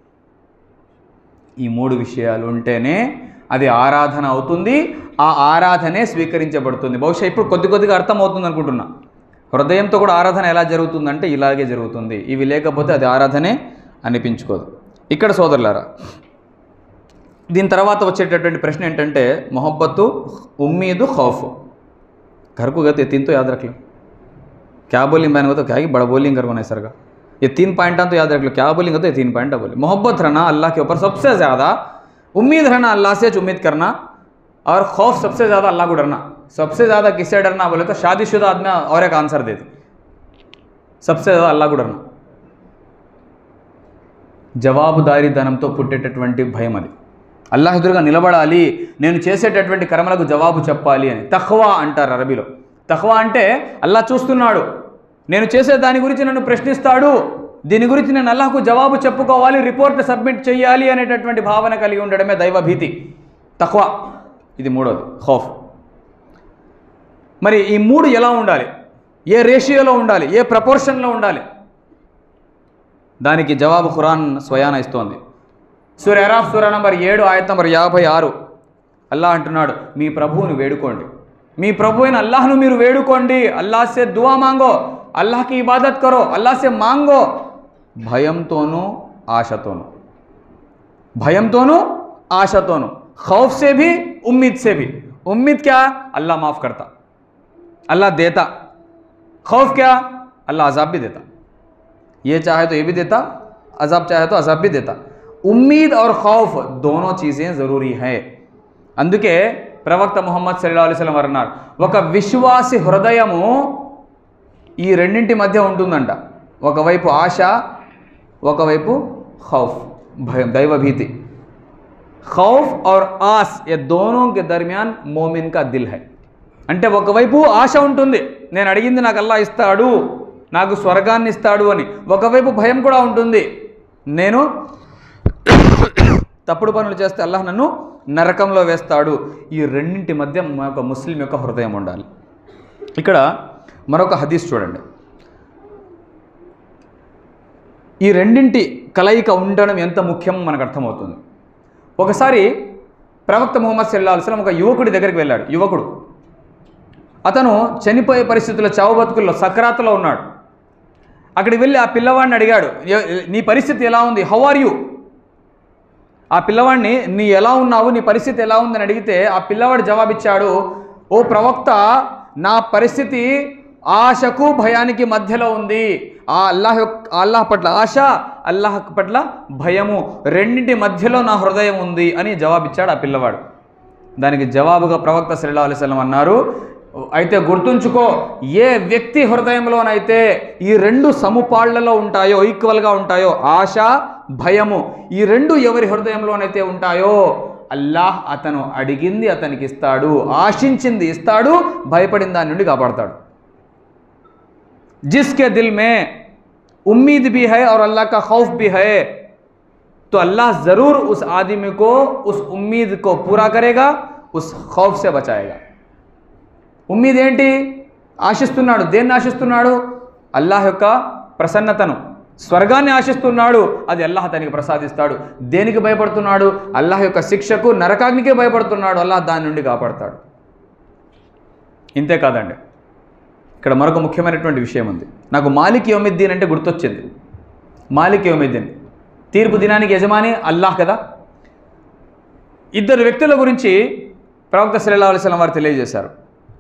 ఈ మూడు విషయాలు ఉంటేనే అది ఆరాధన అవుతుంది ఆ ఆరాధనే స్వీకరించబడుతుంది బహుశా ఇప్పుడు కొద్ది కొద్దిగా అర్థమవుతుంది అనుకుంటున్నా హృదయంతో కూడా ఆరాధన ఎలా జరుగుతుందంటే ఇలాగే జరుగుతుంది ఇవి లేకపోతే అది ఆరాధనే అనిపించుకోదు ఇక్కడ సోదరులారా దీని తర్వాత వచ్చేటటువంటి ప్రశ్న ఏంటంటే మొహబ్బత్తు ఉమ్మీదు ఖౌఫ్ घर को गए तो ये तीन तो याद रख लो क्या बोलिंग मैंने तो क्या कि बड़ा बोलिंग कर नहीं सर का ये तीन पॉइंट तो याद रख लो क्या बोलेंगे तो ये तीन पॉइंट बोले मोहब्बत रहना अल्लाह के ऊपर सबसे ज़्यादा उम्मीद रहना अल्लाह से उम्मीद करना और खौफ सबसे ज़्यादा अल्लाह को डरना सबसे ज़्यादा किससे डरना बोले तो शादीशुदा आदमी और एक आंसर दे दे सबसे ज़्यादा अल्लाह को डरना జవాబుదారీతనంతో పుట్టేటటువంటి భయం అది అల్లాహ్ ఎదురుగా నిలబడాలి నేను చేసేటటువంటి కర్మలకు జవాబు చెప్పాలి అని తఖ్వా అంటారు అరబీలో తఖ్వా అంటే అల్లాహ్ చూస్తున్నాడు నేను చేసే దాని గురించి నన్ను ప్రశ్నిస్తాడు దీని గురించి నేను అల్లాహకు జవాబు చెప్పుకోవాలి రిపోర్ట్ సబ్మిట్ చేయాలి అనేటటువంటి భావన కలిగి ఉండడమే దైవభీతి తఖ్వా ఇది మూడోది ఖౌఫ్ మరి ఈ మూడు ఎలా ఉండాలి ఏ రేషియోలో ఉండాలి ఏ ప్రపోర్షన్లో ఉండాలి దానికి జవాబు ఖురాన్ స్వయాన ఇస్తోంది సూర్య అరాఫ్ సూర నంబర్ ఏడు ఆయత నంబర్ యాభై ఆరు అల్లాహ్ అంటున్నాడు మీ ప్రభువుని వేడుకోండి మీ ప్రభు అయిన అల్లాహ్ను మీరు వేడుకోండి అల్లాహ్ సే దువా మాంగో అల్లాహ్కి ఇబాదత్ కరో అల్లాహ్ సే మాంగో భయంతోనూ ఆశతోనూ భయంతోనూ ఆశతోనూ खौफ से भी उम्मीद से भी उम्मीद क्या अल्लाह माफ़ करता अल्लाह देता खौफ क्या अल्लाह अजाब भी देता ये चाहे तो ये भी देता अजाब चाहे तो अजाब भी देता ఉమ్మీద్ और खौफ दोनों चीज़ें ज़रूरी है అందుకే ప్రవక్త ముహమ్మద్ సల్లా అలిస్లం అన్నారు ఒక విశ్వాసి హృదయము ఈ రెండింటి మధ్య ఉంటుందంట ఒకవైపు ఆశ ఒకవైపు खौफ భయం దైవభీతి ఖౌఫ్ और ఆస్ ये दोनों के दरमियान मोमिन का दिल है అంటే ఒకవైపు ఆశ ఉంటుంది నేను అడిగింది నాకు అల్లా ఇస్తాడు నాకు స్వర్గాన్ని ఇస్తాడు అని ఒకవైపు భయం కూడా ఉంటుంది నేను తప్పుడు పనులు చేస్తే అల్లాహ్ నన్ను నరకంలో వేస్తాడు ఈ రెండింటి మధ్య ఒక ముస్లిం యొక్క హృదయం ఉండాలి ఇక్కడ మరొక హదీస్ చూడండి ఈ రెండింటి కలయిక ఉండడం ఎంత ముఖ్యం మనకు అర్థమవుతుంది ఒకసారి ప్రవక్త ముహమ్మద్ సల్లా అల్సలం ఒక యువకుడి దగ్గరికి వెళ్ళాడు యువకుడు అతను చనిపోయే పరిస్థితుల్లో చావు బతుకుల్లో సక్రాత్లో ఉన్నాడు అక్కడికి వెళ్ళి ఆ పిల్లవాడిని అడిగాడు "ఎ- నీ పరిస్థితి ఎలా ఉంది హౌ ఆర్ యూ ఆ పిల్లవాడిని నీ ఎలా ఉన్నావు నీ పరిస్థితి ఎలా ఉందని అడిగితే ఆ పిల్లవాడు జవాబిచ్చాడు ఓ ప్రవక్త నా పరిస్థితి ఆశకు భయానికి మధ్యలో ఉంది ఆ అల్లాహ్ యొక్క ఆ అల్లాహ్ పట్ల ఆశ అల్లాహ్ పట్ల భయము రెండింటి మధ్యలో నా హృదయం ఉంది అని జవాబిచ్చాడు ఆ పిల్లవాడు దానికి జవాబుగా ప్రవక్త సల్లా అలిస్లం అన్నారు అయితే గుర్తుంచుకో ఏ వ్యక్తి హృదయంలోనైతే ఈ రెండు సముపాళ్లలో ఉంటాయో ఈక్వల్గా ఉంటాయో ఆశ భయము ఈ రెండు ఎవరి హృదయంలోనైతే ఉంటాయో అల్లాహ్ అతను అడిగింది అతనికి ఇస్తాడు ఆశించింది ఇస్తాడు భయపడిన దాని నుండి కాపాడతాడు जिसके दिल में उम्मीद भी है और अल्लाह का खौफ भी है तो अल्लाह ज़रूर उस आदमी को उस उम्मीद को पूरा करेगा उस खौफ से बचाएगा ఉమ్మీద్ ఏంటి ఆశిస్తున్నాడు దేన్ని ఆశిస్తున్నాడు అల్లాహ్ యొక్క ప్రసన్నతను స్వర్గాన్ని ఆశిస్తున్నాడు అది అల్లాహ్ తనకి ప్రసాదిస్తాడు దేనికి భయపడుతున్నాడు అల్లాహ్ యొక్క శిక్షకు నరకాగ్నికే భయపడుతున్నాడు అల్లాహ్ దాని నుండి కాపాడతాడు ఇంతే కాదండి ఇక్కడ మరొక ముఖ్యమైనటువంటి విషయం ఉంది నాకు మాలిక్ యోమిద్దీన్ అంటే గుర్తొచ్చింది మాలిక్ యోమిద్దీన్ తీర్పు దినానికి యజమాని అల్లాహ్ కదా ఇద్దరు వ్యక్తుల గురించి ప్రవక్త సల్లల్లాహు అలైహి వసల్లం వారు తెలియజేశారు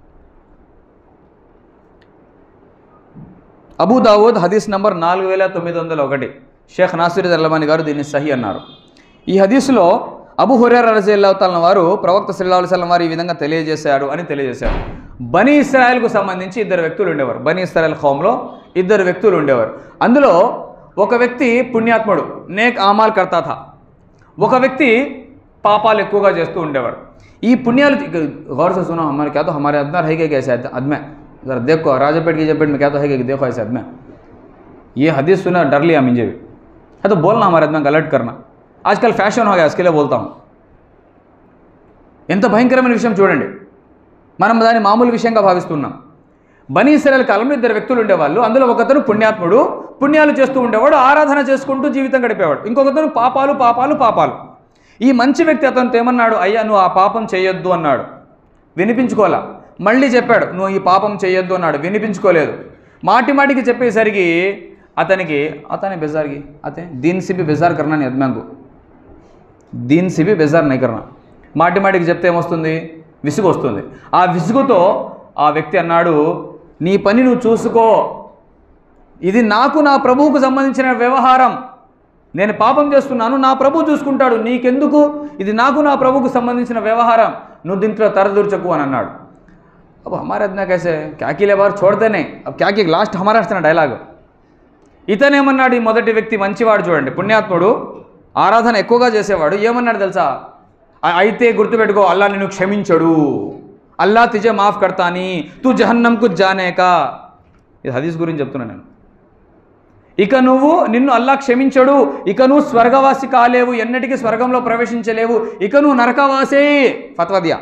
అబూ దావూద్ హదీస్ నంబర్ నాలుగు వేల తొమ్మిది వందల ఒకటి షేఖ్ నాసిర్ అల్లమాని గారు దీన్ని సహి అన్నారు ఈ హదీసులో అబు హురేర రజల్లావుతాల వారు ప్రవక్త సల్లల్లాహు అలైహి వసల్లం వారు ఈ విధంగా తెలియజేశారు అని తెలియజేశారు బనీ ఇస్రాయల్కు సంబంధించి ఇద్దరు వ్యక్తులు ఉండేవారు బనీ ఇస్రాయల్ ఖౌమ్లో ఇద్దరు వ్యక్తులు ఉండేవారు అందులో ఒక వ్యక్తి పుణ్యాత్ముడు నేక్ ఆమాల్ కర్తా థా ఒక వ్యక్తి పాపాలు ఎక్కువగా చేస్తూ ఉండేవాడు ఈ పుణ్యాలు गौर से सुनो हमारे क्या तो हमारे अंदर है क्या कैसे आदमी जरा देखो राजापेट की जपेट में क्या तो है कि देखो ऐसे आदमी ये हदीस सुना डर लिया मुझे भी है तो बोलना हमारे आदमी को अलर्ट करना आजकल फैशन हो गया इसके लिए बोलता हूँ ఎంత భయంకరమైన విషయం చూడండి మనం దాన్ని మామూలు విషయంగా భావిస్తున్నాం బనీ ఇస్రాయల్ కాలంలో ఇద్దరు వ్యక్తులు ఉండేవాళ్ళు అందులో ఒకతను పుణ్యాత్ముడు పుణ్యాలు చేస్తూ ఉండేవాడు ఆరాధన చేసుకుంటూ జీవితం గడిపేవాడు ఇంకొకతను పాపాలు పాపాలు పాపాలు ఈ మంచి వ్యక్తి అతనితో ఏమన్నాడు అయ్యా నువ్వు ఆ పాపం చేయొద్దు అన్నాడు వినిపించుకోవాలా మళ్ళీ చెప్పాడు నువ్వు ఈ పాపం చేయొద్దు అన్నాడు వినిపించుకోలేదు మాటి మాటికి చెప్పేసరికి అతనికి అతనే బెజార్కి అతే దీని సిబి బెజార్ కర్నా నీ అద్మాంకు దీని సిబి బెజార్ నైకరణ మాటి మాటికి చెప్తే ఏమొస్తుంది విసుగు వస్తుంది ఆ విసుగుతో ఆ వ్యక్తి అన్నాడు నీ పని నువ్వు చూసుకో ఇది నాకు నా ప్రభువుకు సంబంధించిన వ్యవహారం నేను పాపం చేస్తున్నాను నా ప్రభు చూసుకుంటాడు నీకెందుకు ఇది నాకు నా ప్రభువుకు సంబంధించిన వ్యవహారం నువ్వు దీంట్లో తరదూర్చకు అని అన్నాడు अब हमारे आदमी कैसे क्या की बार छोड़ते नहीं अब क्या की లాస్ట్ हमारा వస్తున్న డైలాగ్ ఇతనేమన్నాడు ఈ మొదటి వ్యక్తి మంచివాడు చూడండి పుణ్యాత్ముడు ఆరాధన ఎక్కువగా చేసేవాడు ఏమన్నాడు తెలుసా "అ- అయితే గుర్తుపెట్టుకో అల్లా నిన్ను క్షమించడు అల్లా తిజే మాఫ్ కడతాని తూ జహన్నంకు జానేక ఇది హదీస్ గురించి చెప్తున్నా నేను ఇక నువ్వు నిన్ను అల్లా క్షమించడు ఇక నువ్వు స్వర్గవాసి కాలేవు ఎన్నటికీ స్వర్గంలో ప్రవేశించలేవు ఇక నువ్వు నరకవాసే ఫత్వదియా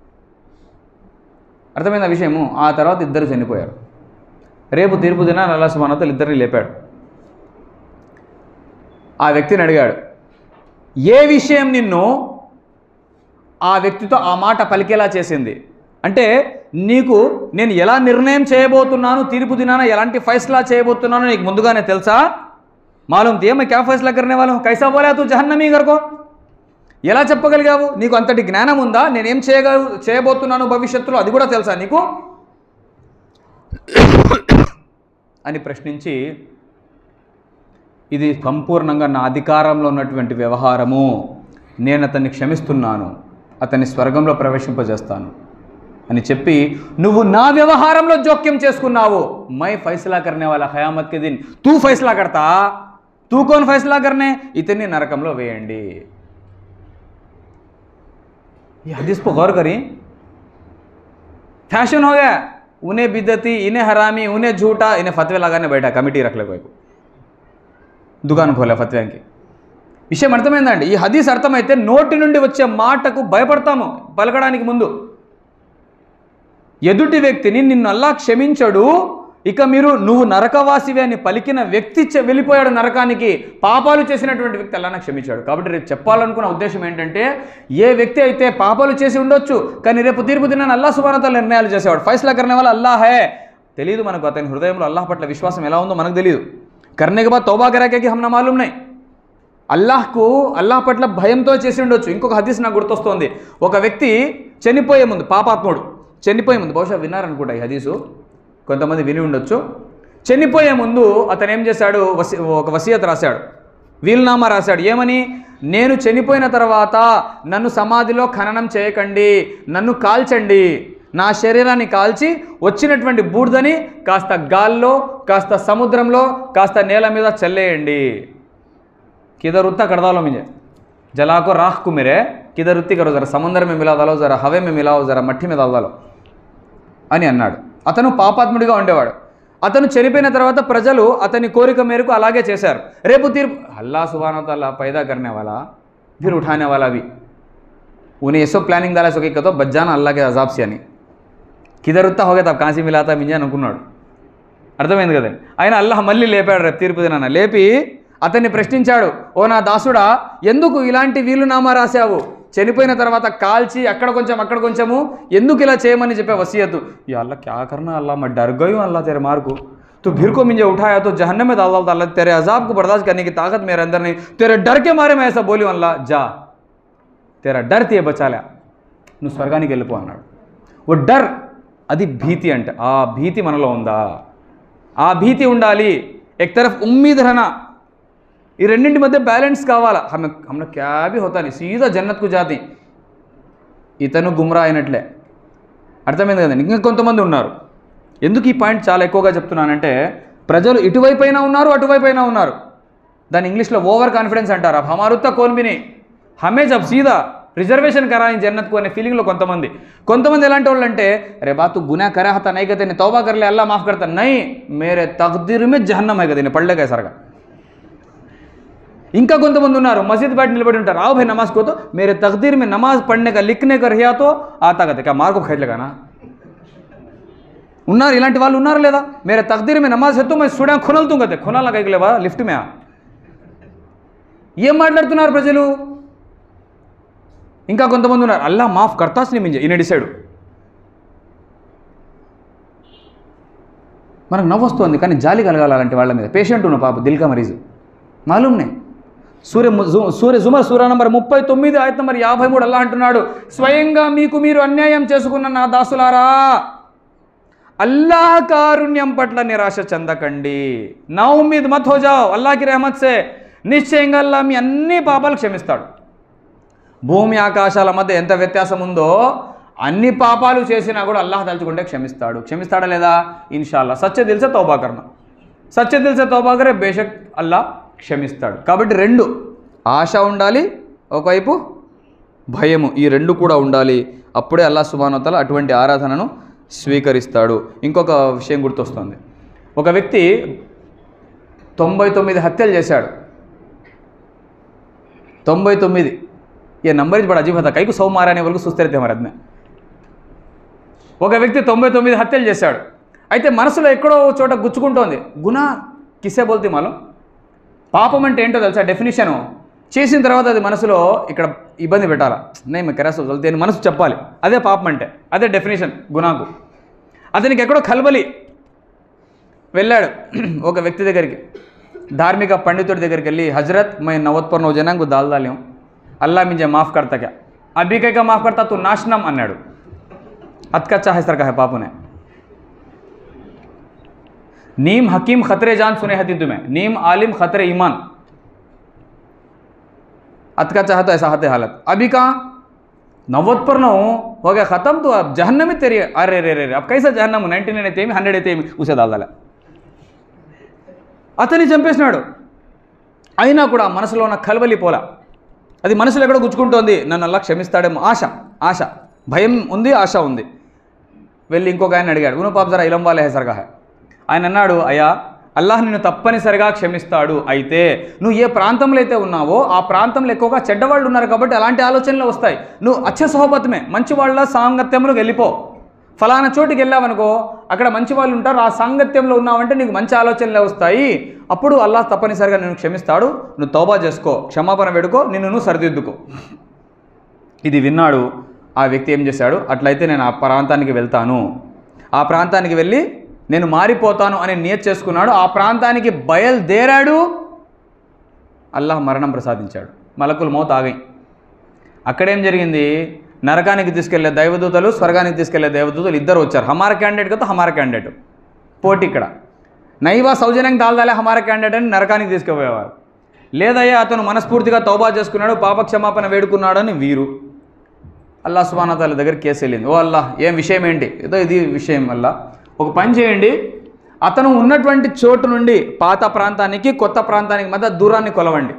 అర్థమైన విషయము ఆ తర్వాత ఇద్దరు చనిపోయారు రేపు తీర్పు దిన అల్లా సుమానతలు ఇద్దరిని లేపాడు ఆ వ్యక్తిని అడిగాడు ఏ విషయం నిన్ను ఆ వ్యక్తితో ఆ మాట పలికేలా చేసింది అంటే నీకు నేను ఎలా నిర్ణయం చేయబోతున్నాను తీర్పు దినాన ఎలాంటి ఫైసలా చేయబోతున్నానో నీకు ముందుగానే తెలుసా మాలూం తే मैं क्या फैसला करने वाला हूं कैसा बोला तू जहन्नमी घर को ఎలా చెప్పగలిగావు నీకు అంతటి జ్ఞానం ఉందా నేనేం చేయగ చేయబోతున్నాను భవిష్యత్తులో అది కూడా తెలుసా నీకు అని ప్రశ్నించి ఇది సంపూర్ణంగా నా అధికారంలో ఉన్నటువంటి వ్యవహారము నేను అతన్ని క్షమిస్తున్నాను అతన్ని స్వర్గంలో ప్రవేశింపజేస్తాను అని చెప్పి నువ్వు నా వ్యవహారంలో జోక్యం చేసుకున్నావు మై ఫైసలా కర్నే వాళ్ళ ఖయామత్ కే దిన్ తూ ఫైసలా కడతా తూ కోన్ ఫైసలా కర్నే ఇతన్ని నరకంలో వేయండి ये हदीस पर गौर करें फैशन हो गया उन्हें बिदती इन्हें हरामी उन्हें झूठा इन्हें फतवे लगाने बैठा कमिटी रख ले कोई को దుకాణం खोला ఫత్వాకి విషయం అర్థమైందండి ఈ హదీస్ అర్థమైతే నోటి నుండి వచ్చే మాటకు భయపడతాము పలకడానికి ముందు ఎదుటి వ్యక్తిని నిన్ను అల్లా క్షమించడు ఇక మీరు నువ్వు నరకవాసివి అని పలికిన వ్యక్తి చె- వెళ్ళిపోయాడు నరకానికి పాపాలు చేసినటువంటి వ్యక్తి అల్లానే క్షమించాడు కాబట్టి రేపు చెప్పాలనుకున్న ఉద్దేశం ఏంటంటే ఏ వ్యక్తి అయితే పాపాలు చేసి ఉండొచ్చు కానీ రేపు తీర్పు దినాన్ని అల్లా సుబానతల నిర్ణయాలు చేసేవాడు ఫైసలా కర్నే వల్ల అల్లా హే తెలియదు మనకు అతని హృదయంలో అల్లాహ్ పట్ల విశ్వాసం ఎలా ఉందో మనకు తెలియదు కర్నే కే బాద్ తౌబా కరాకే హమ్న మాలూమ్ నై అల్లాహ్కు అల్లాహ్ పట్ల భయంతో చేసి ఉండొచ్చు ఇంకొక హదీస్ నాకు గుర్తొస్తోంది ఒక వ్యక్తి చనిపోయే ముందు పాపాత్ముడు చనిపోయే ముందు బహుశా విన్నారనుకుంటా ఈ హదీసు కొంతమంది విని ఉండొచ్చు చనిపోయే ముందు అతను ఏం చేశాడు వసి ఒక వసీయత రాశాడు వీలునామా రాశాడు ఏమని నేను చనిపోయిన తర్వాత నన్ను సమాధిలో ఖననం చేయకండి నన్ను కాల్చండి నా శరీరాన్ని కాల్చి వచ్చినటువంటి బూడిదని కాస్త గాల్లో కాస్త సముద్రంలో కాస్త నేల మీద చల్లేయండి किधर उतना कर डालो मुझे जला को राख को मेरे किधर उत्ती करो जरा समुद्र में मिला डालो जरा हवे में मिलाओ जरा మట్టి మీద దాలో అని అన్నాడు అతను పాపాత్ముడిగా ఉండేవాడు అతను చనిపోయిన తర్వాత ప్రజలు అతని కోరిక మేరకు అలాగే చేశారు రేపు తీర్పు అల్లా సుబాన తల్లా पैदा करने वाला फिर उठाने वाला भी उन्हें ये सब प्लानिंग डाला सके तो बच जाना अल्लाह के अजाब से అని కిదర్ ఉత్తా హోగా తా కాశీ మిలాతా మింజా అనుకున్నాడు అర్థమైంది కదండి ఆయన అల్లాహ్ మళ్ళీ లేపాడు రేపు తీర్పు దినాన లేపి అతన్ని ప్రశ్నించాడు ఓ నా దాసుడా ఎందుకు ఇలాంటి వీలునామా రాశావు చనిపోయిన తర్వాత కాల్చి అక్కడ కొంచెం అక్కడ కొంచెము ఎందుకు ఇలా చేయమని చెప్పే వసీయతు ఈ అల్లా క్యా కర్నా అల్లా मैं डर गई हूं अल्लाह तेरे मार को तो फिर को मुझे उठाया तो जहन्नम में डाल डालता अल्लाह तेरे अजाब को बर्दाश्त करने की ताकत मेरे अंदर नहीं तेरे डर के मारे मैं ऐसा बोली हूं अल्लाह जा तेरा डर తీయ బచాలా నువ్వు స్వర్గానికి వెళ్ళిపో అన్నాడు ఓ డర్ అది భీతి అంటే ఆ భీతి మనలో ఉందా ఆ భీతి ఉండాలి ఎక్ తరఫ్ ఉమ్మీద్ రహనా ఈ రెండింటి మధ్య బ్యాలెన్స్ కావాలా హమె హమ్న క్యా భీ హోతా నీ సీదా జన్నత్కు జాతి ఇతను గుమ్రా అయినట్లే అర్థమైంది కదండి ఇంకా కొంతమంది ఉన్నారు ఎందుకు ఈ పాయింట్ చాలా ఎక్కువగా చెప్తున్నానంటే ప్రజలు ఇటువైపు అయినా ఉన్నారు అటువైపు అయినా ఉన్నారు దాని ఇంగ్లీష్లో ఓవర్ కాన్ఫిడెన్స్ అంటారు అబ్ హమారుత్తా కోన్ బిని హమే జబ్ సీదా రిజర్వేషన్ కరాయి జన్నత్కు అనే ఫీలింగ్లో కొంతమంది కొంతమంది ఎలాంటి వాళ్ళు అంటే రే బా తు గునా కరే హతా నై కతే తౌబా కర్లే అల్లా మాఫ్ కర్తా నై మేరే తక్దీర్ మే జహన్నం హై కదే పడలేక సరగా ఇంకా కొంతమంది ఉన్నారు మసీద్ బయట నిలబడి ఉంటారు आओ भाई नमाज को तो मेरे तकदीर में नमाज पढ़ने का लिखने का रहा तो आता कहते क्या मार को खेच लगाना ఉన్నారు ఇలాంటి వాళ్ళు ఉన్నారు లేదా మేరే తక్దీర్ మే నమాజ్ హెత్తు మే సుడా ఖునల్తూ కదే ఖునాల కైకలేవా లిఫ్ట్ మే ఏం మాట్లాడుతున్నారు ప్రజలు ఇంకా కొంతమంది ఉన్నారు అల్లా మాఫ్ కర్తాస్ ని మింజే ఈయన డిసైడ్ మనకు నవ్వు వస్తుంది కానీ జాలి కలగాలి అలాంటి వాళ్ళ మీద పేషెంట్ ఉన్న పాప దిల్కా మరీజు మాలూమ్నే సూర్య ము- జు- సూర్య జుమర్ సూర్య నంబర్ ముప్పై తొమ్మిది ఆయత నంబర్ యాభై మూడు అల్లా అంటున్నాడు స్వయంగా మీకు మీరు అన్యాయం చేసుకున్న నా దాసులారా అల్లాహ్ కారుణ్యం పట్ల నిరాశ చెందకండి నా ఉమ్మీద్ మత్ హో జాओ అల్లాహ్ కి రెహమత్ సే నిశ్చయంగా అల్లా మీ అన్ని పాపాలు క్షమిస్తాడు భూమి ఆకాశాల మధ్య ఎంత వ్యత్యాసం ఉందో అన్ని పాపాలు చేసినా కూడా అల్లాహ్ తలుచుకుంటే క్షమిస్తాడు క్షమిస్తాడా లేదా ఇన్షాల్లా సత్య దిల్సే తౌబా కర్మ సత్య దిల్సే తౌబా కరే బేషక్ అల్లా క్షమిస్తాడు కాబట్టి రెండు ఆశ ఉండాలి ఒకవైపు భయము ఈ రెండు కూడా ఉండాలి అప్పుడే అల్లా సుబానోతల అటువంటి ఆరాధనను స్వీకరిస్తాడు ఇంకొక విషయం గుర్తొస్తుంది ఒక వ్యక్తి తొంభై తొమ్మిది హత్యలు చేశాడు తొంభై తొమ్మిది ये नंबर बड़ा अजीब था कई को सौ माराने వరకు చూస్తే रहते हमारे आदमी ఒక వ్యక్తి తొంభై తొమ్మిది హత్యలు చేశాడు అయితే మనసులో ఎక్కడో ఓ చోట గుచ్చుకుంటోంది గునా కిసే బోల్తే మాలో పాపం అంటే ఏంటో తెలుసా డెఫినేషను చేసిన తర్వాత అది మనసులో ఇక్కడ ఇబ్బంది పెట్టాలా నేను కెరాసు వెళ్తే అని మనసు చెప్పాలి అదే పాపం అంటే అదే డెఫినేషన్ గునాకు అతనికి ఎక్కడో కలబలి వెళ్ళాడు ఒక వ్యక్తి దగ్గరికి ధార్మిక పండితుడి దగ్గరికి వెళ్ళి హజరత్ మై నవత్పర్ నో జనాంగు దాల్ దాలేం అల్లా మింజే మాఫ్ కర్తా క్యా అభికైక మాఫ్ కర్తా తు నాశనం అన్నాడు అత్కచ్చా है सरका है पापू ने नीम हकीम खतरे जान सुने हती तुम्हें नीम आलिम खतरे ईमान अत का चाहता ऐसा हते हालत अभी कहाँ नव्वद पर नौ हो गया ख़त्म तो अब जहन्नम ही तेरी है। अरे रे रे रे अब कैसा जहन्नम నైంటీ నైన్ అయితే ఏమి హండ్రెడ్ అయితే ఏమి ఉసే దాదాల అతన్ని చంపేసినాడు అయినా కూడా ఆ మనసులో ఉన్న కలవలి పోలా అది మనసులో ఎక్కడో గుచ్చుకుంటోంది నన్ను అలా క్షమిస్తాడేమో ఆశ ఆశ భయం ఉంది ఆశ ఉంది వెళ్ళి ఇంకొక ఆయన అడిగాడు ఉను పాప జరా ఇలం వాళ్ళే సరగా హై ఆయన అన్నాడు అయ్యా అల్లాహ్ నిన్ను తప్పనిసరిగా క్షమిస్తాడు అయితే నువ్వు ఏ ప్రాంతంలో అయితే ఉన్నావో ఆ ప్రాంతంలో ఎక్కువగా చెడ్డవాళ్ళు ఉన్నారు కాబట్టి అలాంటి ఆలోచనలు వస్తాయి నువ్వు అచ్చ సహోబతమే మంచి వాళ్ళ సాంగత్యంలోకి వెళ్ళిపో ఫలానా చోటుకి వెళ్ళావనుకో అక్కడ మంచి వాళ్ళు ఉంటారు ఆ సాంగత్యంలో ఉన్నావంటే నీకు మంచి ఆలోచనలే వస్తాయి అప్పుడు అల్లాహ్ తప్పనిసరిగా నిన్ను క్షమిస్తాడు నువ్వు తౌబా చేసుకో క్షమాపణ వేడుకో నిన్ను నువ్వు సరిదిద్దుకో ఇది విన్నాడు ఆ వ్యక్తి ఏం చేశాడు అట్లయితే నేను ఆ ప్రాంతానికి వెళ్తాను ఆ ప్రాంతానికి వెళ్ళి నేను మారిపోతాను అని నియత్ చేసుకున్నాడు ఆ ప్రాంతానికి బయలుదేరాడు అల్లాహ్ మరణం ప్రసాదించాడు మలకులు మౌత్ ఆగాయి అక్కడేం జరిగింది నరకానికి తీసుకెళ్లే దైవదూతలు స్వర్గానికి తీసుకెళ్లే దైవదూతలు ఇద్దరు వచ్చారు హమార క్యాండిడేట్ కదా హమార క్యాండిడేట్ పోటీ ఇక్కడ నైవా సౌజన్యంగా దాల్దాలే హమార క్యాండిడేట్ అని నరకానికి తీసుకుపోయేవారు లేదయ్యా అతను మనస్ఫూర్తిగా తౌబా చేసుకున్నాడు పాప క్షమాపణ వేడుకున్నాడని వీరు అల్లా సుబానతాల దగ్గర కేసు వెళ్ళింది ఓ అల్లా ఏం విషయం ఏంటి ఏదో ఇది విషయం అల్లా ఒక పని చేయండి అతను ఉన్నటువంటి చోటు నుండి పాత ప్రాంతానికి కొత్త ప్రాంతానికి మధ్య దూరాన్ని కొలవండి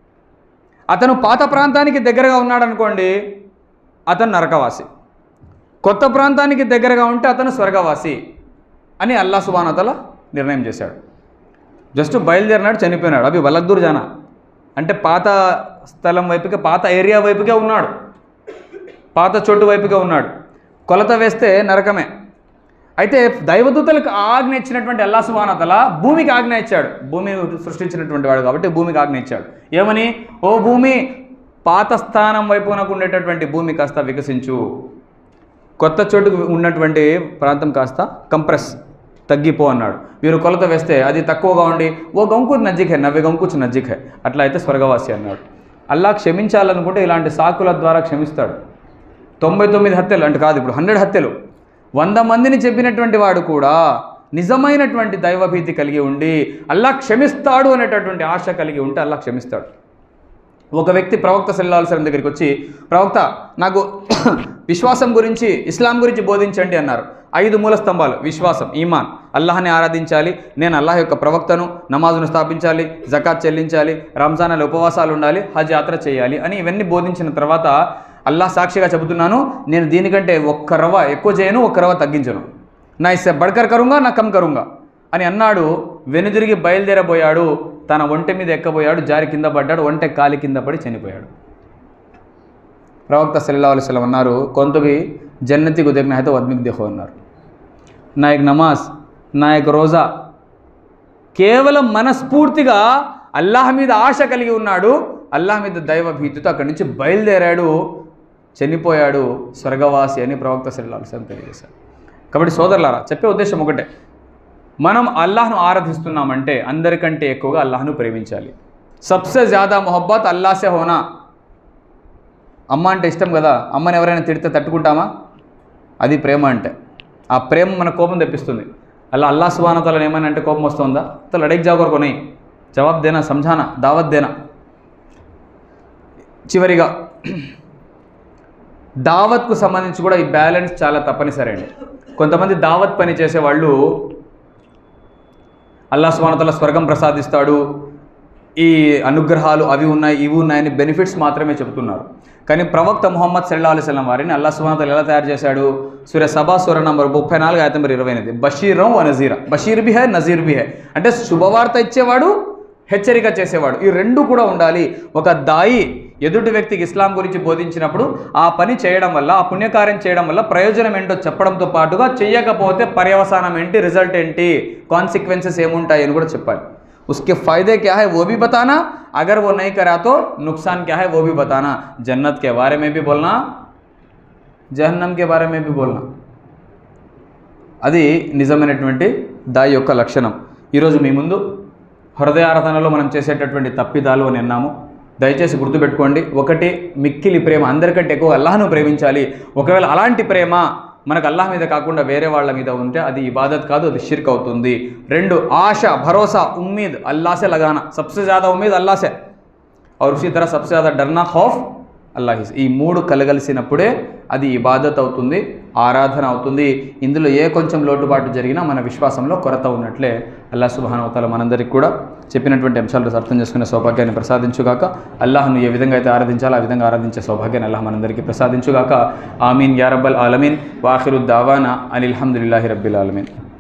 అతను పాత ప్రాంతానికి దగ్గరగా ఉన్నాడు అనుకోండి అతను నరకవాసి కొత్త ప్రాంతానికి దగ్గరగా ఉంటే అతను స్వర్గవాసి అని అల్లా సుబానతల నిర్ణయం చేశాడు జస్ట్ బయలుదేరినాడు చనిపోయినాడు అవి వలద్దూరు జానా అంటే పాత స్థలం వైపుకే పాత ఏరియా వైపుకే ఉన్నాడు పాత చోటు వైపుగా ఉన్నాడు కొలత వేస్తే నరకమే అయితే దైవదూతలకు ఆజ్ఞ ఇచ్చినటువంటి అల్లా సుబానతల భూమికి ఆజ్ఞ ఇచ్చాడు భూమి సృష్టించినటువంటి వాడు కాబట్టి భూమికి ఆజ్ఞ ఇచ్చాడు ఏమని ఓ భూమి పాత స్థానం వైపునకు ఉండేటటువంటి భూమి కాస్త వికసించు కొత్త చోటుకు ఉన్నటువంటి ప్రాంతం కాస్త కంప్రెస్ తగ్గిపో అన్నాడు వీరు కొలత వేస్తే అది తక్కువగా ఉండి ఓ గంకు నజ్జిక్ హే నవ్వే గంకుచ్ నజ్జిక్ హే అట్లా అయితే స్వర్గవాసి అన్నాడు అల్లా క్షమించాలనుకుంటే ఇలాంటి సాకుల ద్వారా క్షమిస్తాడు తొంభై తొమ్మిది హత్యలు అంటే కాదు ఇప్పుడు హండ్రెడ్ హత్యలు వంద మందిని చెప్పినటువంటి వాడు కూడా నిజమైనటువంటి దైవభీతి కలిగి ఉండి అల్లా క్షమిస్తాడు అనేటటువంటి ఆశ కలిగి ఉంటే అల్లా క్షమిస్తాడు ఒక వ్యక్తి ప్రవక్త సల్లాహుసలం దగ్గరికి వచ్చి ప్రవక్త నాకు విశ్వాసం గురించి ఇస్లాం గురించి బోధించండి అన్నారు ఐదు మూల స్తంభాలు విశ్వాసం ఈమాన్ అల్లాహని ఆరాధించాలి నేను అల్లాహ్ యొక్క ప్రవక్తను నమాజును స్థాపించాలి జకాత్ చెల్లించాలి రంజాన్ అనే ఉపవాసాలు ఉండాలి హజ్ యాత్ర చేయాలి అని ఇవన్నీ బోధించిన తర్వాత అల్లాహ్ సాక్షిగా చెబుతున్నాను నేను దీనికంటే ఒక్క రవ ఎక్కువ చేయను ఒక్క రవ తగ్గించను నా ఇస్తే బడ్కర్ కరుంగా నా కమ్ కరుంగా అని అన్నాడు వెనుదిరిగి బయలుదేరబోయాడు తన ఒంటె మీద ఎక్కబోయాడు జారి కింద పడ్డాడు ఒంటె కాలి కింద పడి చనిపోయాడు ప్రవక్త సల్లా అలైస్లం అన్నారు కొంతవి జన్నతి గుదిరిన అయితే వద్మిక్ దేహో అన్నారు నా యొక్క నమాజ్ నా యొక్క రోజా కేవలం మనస్ఫూర్తిగా అల్లాహ్ మీద ఆశ కలిగి ఉన్నాడు అల్లాహ్ మీద దైవ భీతితో అక్కడి నుంచి బయలుదేరాడు చనిపోయాడు స్వర్గవాసి అని ప్రవక్త సల్లా అలైస్లం తెలియజేశారు కాబట్టి సోదరులారా చెప్పే ఉద్దేశం ఒకటే మనం అల్లాహ్ను ఆరాధిస్తున్నామంటే అందరికంటే ఎక్కువగా అల్లాహ్ను ప్రేమించాలి సబ్సే జ్యాదా మొహబ్బత్ అల్లాసే హోనా అమ్మ అంటే ఇష్టం కదా అమ్మని ఎవరైనా తిడితే తట్టుకుంటామా అది ప్రేమ అంటే ఆ ప్రేమ మన కోపం తెప్పిస్తుంది అలా అల్లా సుబానతలను ఏమైనా అంటే కోపం వస్తుందా తల అడేక్ జాగోర్ కొనయి జవాబ్ దేనా సంజానా దావత్ దేనా చివరిగా దావత్కు సంబంధించి కూడా ఈ బ్యాలెన్స్ చాలా తప్పనిసరి అండి కొంతమంది దావత్ పని చేసేవాళ్ళు అల్లా సుబానతల స్వర్గం ప్రసాదిస్తాడు ఈ అనుగ్రహాలు అవి ఉన్నాయి ఇవి ఉన్నాయని బెనిఫిట్స్ మాత్రమే చెబుతున్నారు కానీ ప్రవక్త ముహమ్మద్ సల్లా అలైస్లం వారిని అల్లా సుబానతలు ఎలా తయారు చేశాడు సూర్య సభా సూర్య నంబర్ ముప్పై నాలుగు ఆయత నెంబర్ ఇరవై ఎనిమిది బషీరం వ నజీరా బషీర్ బి హై నజీర్ బి హై అంటే శుభవార్త ఇచ్చేవాడు హెచ్చరిక చేసేవాడు ఈ రెండు కూడా ఉండాలి ఒక దాయి ఎదుటి వ్యక్తికి ఇస్లాం గురించి బోధించినప్పుడు ఆ పని చేయడం వల్ల ఆ పుణ్యకార్యం చేయడం వల్ల ప్రయోజనం ఏంటో చెప్పడంతో పాటుగా చెయ్యకపోతే పర్యవసానం ఏంటి రిజల్ట్ ఏంటి కాన్సిక్వెన్సెస్ ఏముంటాయి అని కూడా చెప్పాలి उसके फ़ायदे क्या है वो भी बताना अगर वो नहीं करा तो नुकसान क्या है वो भी बताना जन्नत के बारे में भी बोलना జహన్నం కే బారే మే భీ బోల్నా అది నిజమైనటువంటి దాయి యొక్క లక్షణం ఈరోజు మీ ముందు హృదయారాధనలో మనం చేసేటటువంటి తప్పిదాలు అని అన్నాము దయచేసి గుర్తుపెట్టుకోండి ఒకటి మిక్కిలి ప్రేమ అందరికంటే ఎక్కువ అల్లాహను ప్రేమించాలి ఒకవేళ అలాంటి ప్రేమ మనకు అల్లాహ్ మీద కాకుండా వేరే వాళ్ళ మీద ఉంటే అది ఇబాదత్ కాదు అది షిర్క్ అవుతుంది రెండు ఆశ భరోసా ఉమ్మీద్ అల్లాహ్ से लगाना सबसे ज़्यादा उम्मीद अल्लाह से और उसी तरह सबसे ज़्यादा डरना खौफ అల్లాహ్ ఈ మూడు కలగలిసినప్పుడే అది ఇబాదత్ అవుతుంది ఆరాధన అవుతుంది ఇందులో ఏ కొంచెం లోటుపాటు జరిగినా మన విశ్వాసంలో కొరత ఉన్నట్లే అల్లా సుబానవతాల మనందరికీ కూడా చెప్పినటువంటి అంశాలు అర్థం చేసుకునే సౌభాగ్యాన్ని ప్రసాదించుగాక అల్లాహ్ను ఏ విధంగా అయితే ఆరాధించాలో ఆ విధంగా ఆరాధించే సౌభాగ్యాన్ని అల్లాహ్ మనందరికీ ప్రసాదించుగాక ఆమీన్ యా రబ్బల్ ఆలమీన్ వాఖిరు దావానా అనిల్హమ్దుల్లాహి రబ్బిల్ ఆలమీన్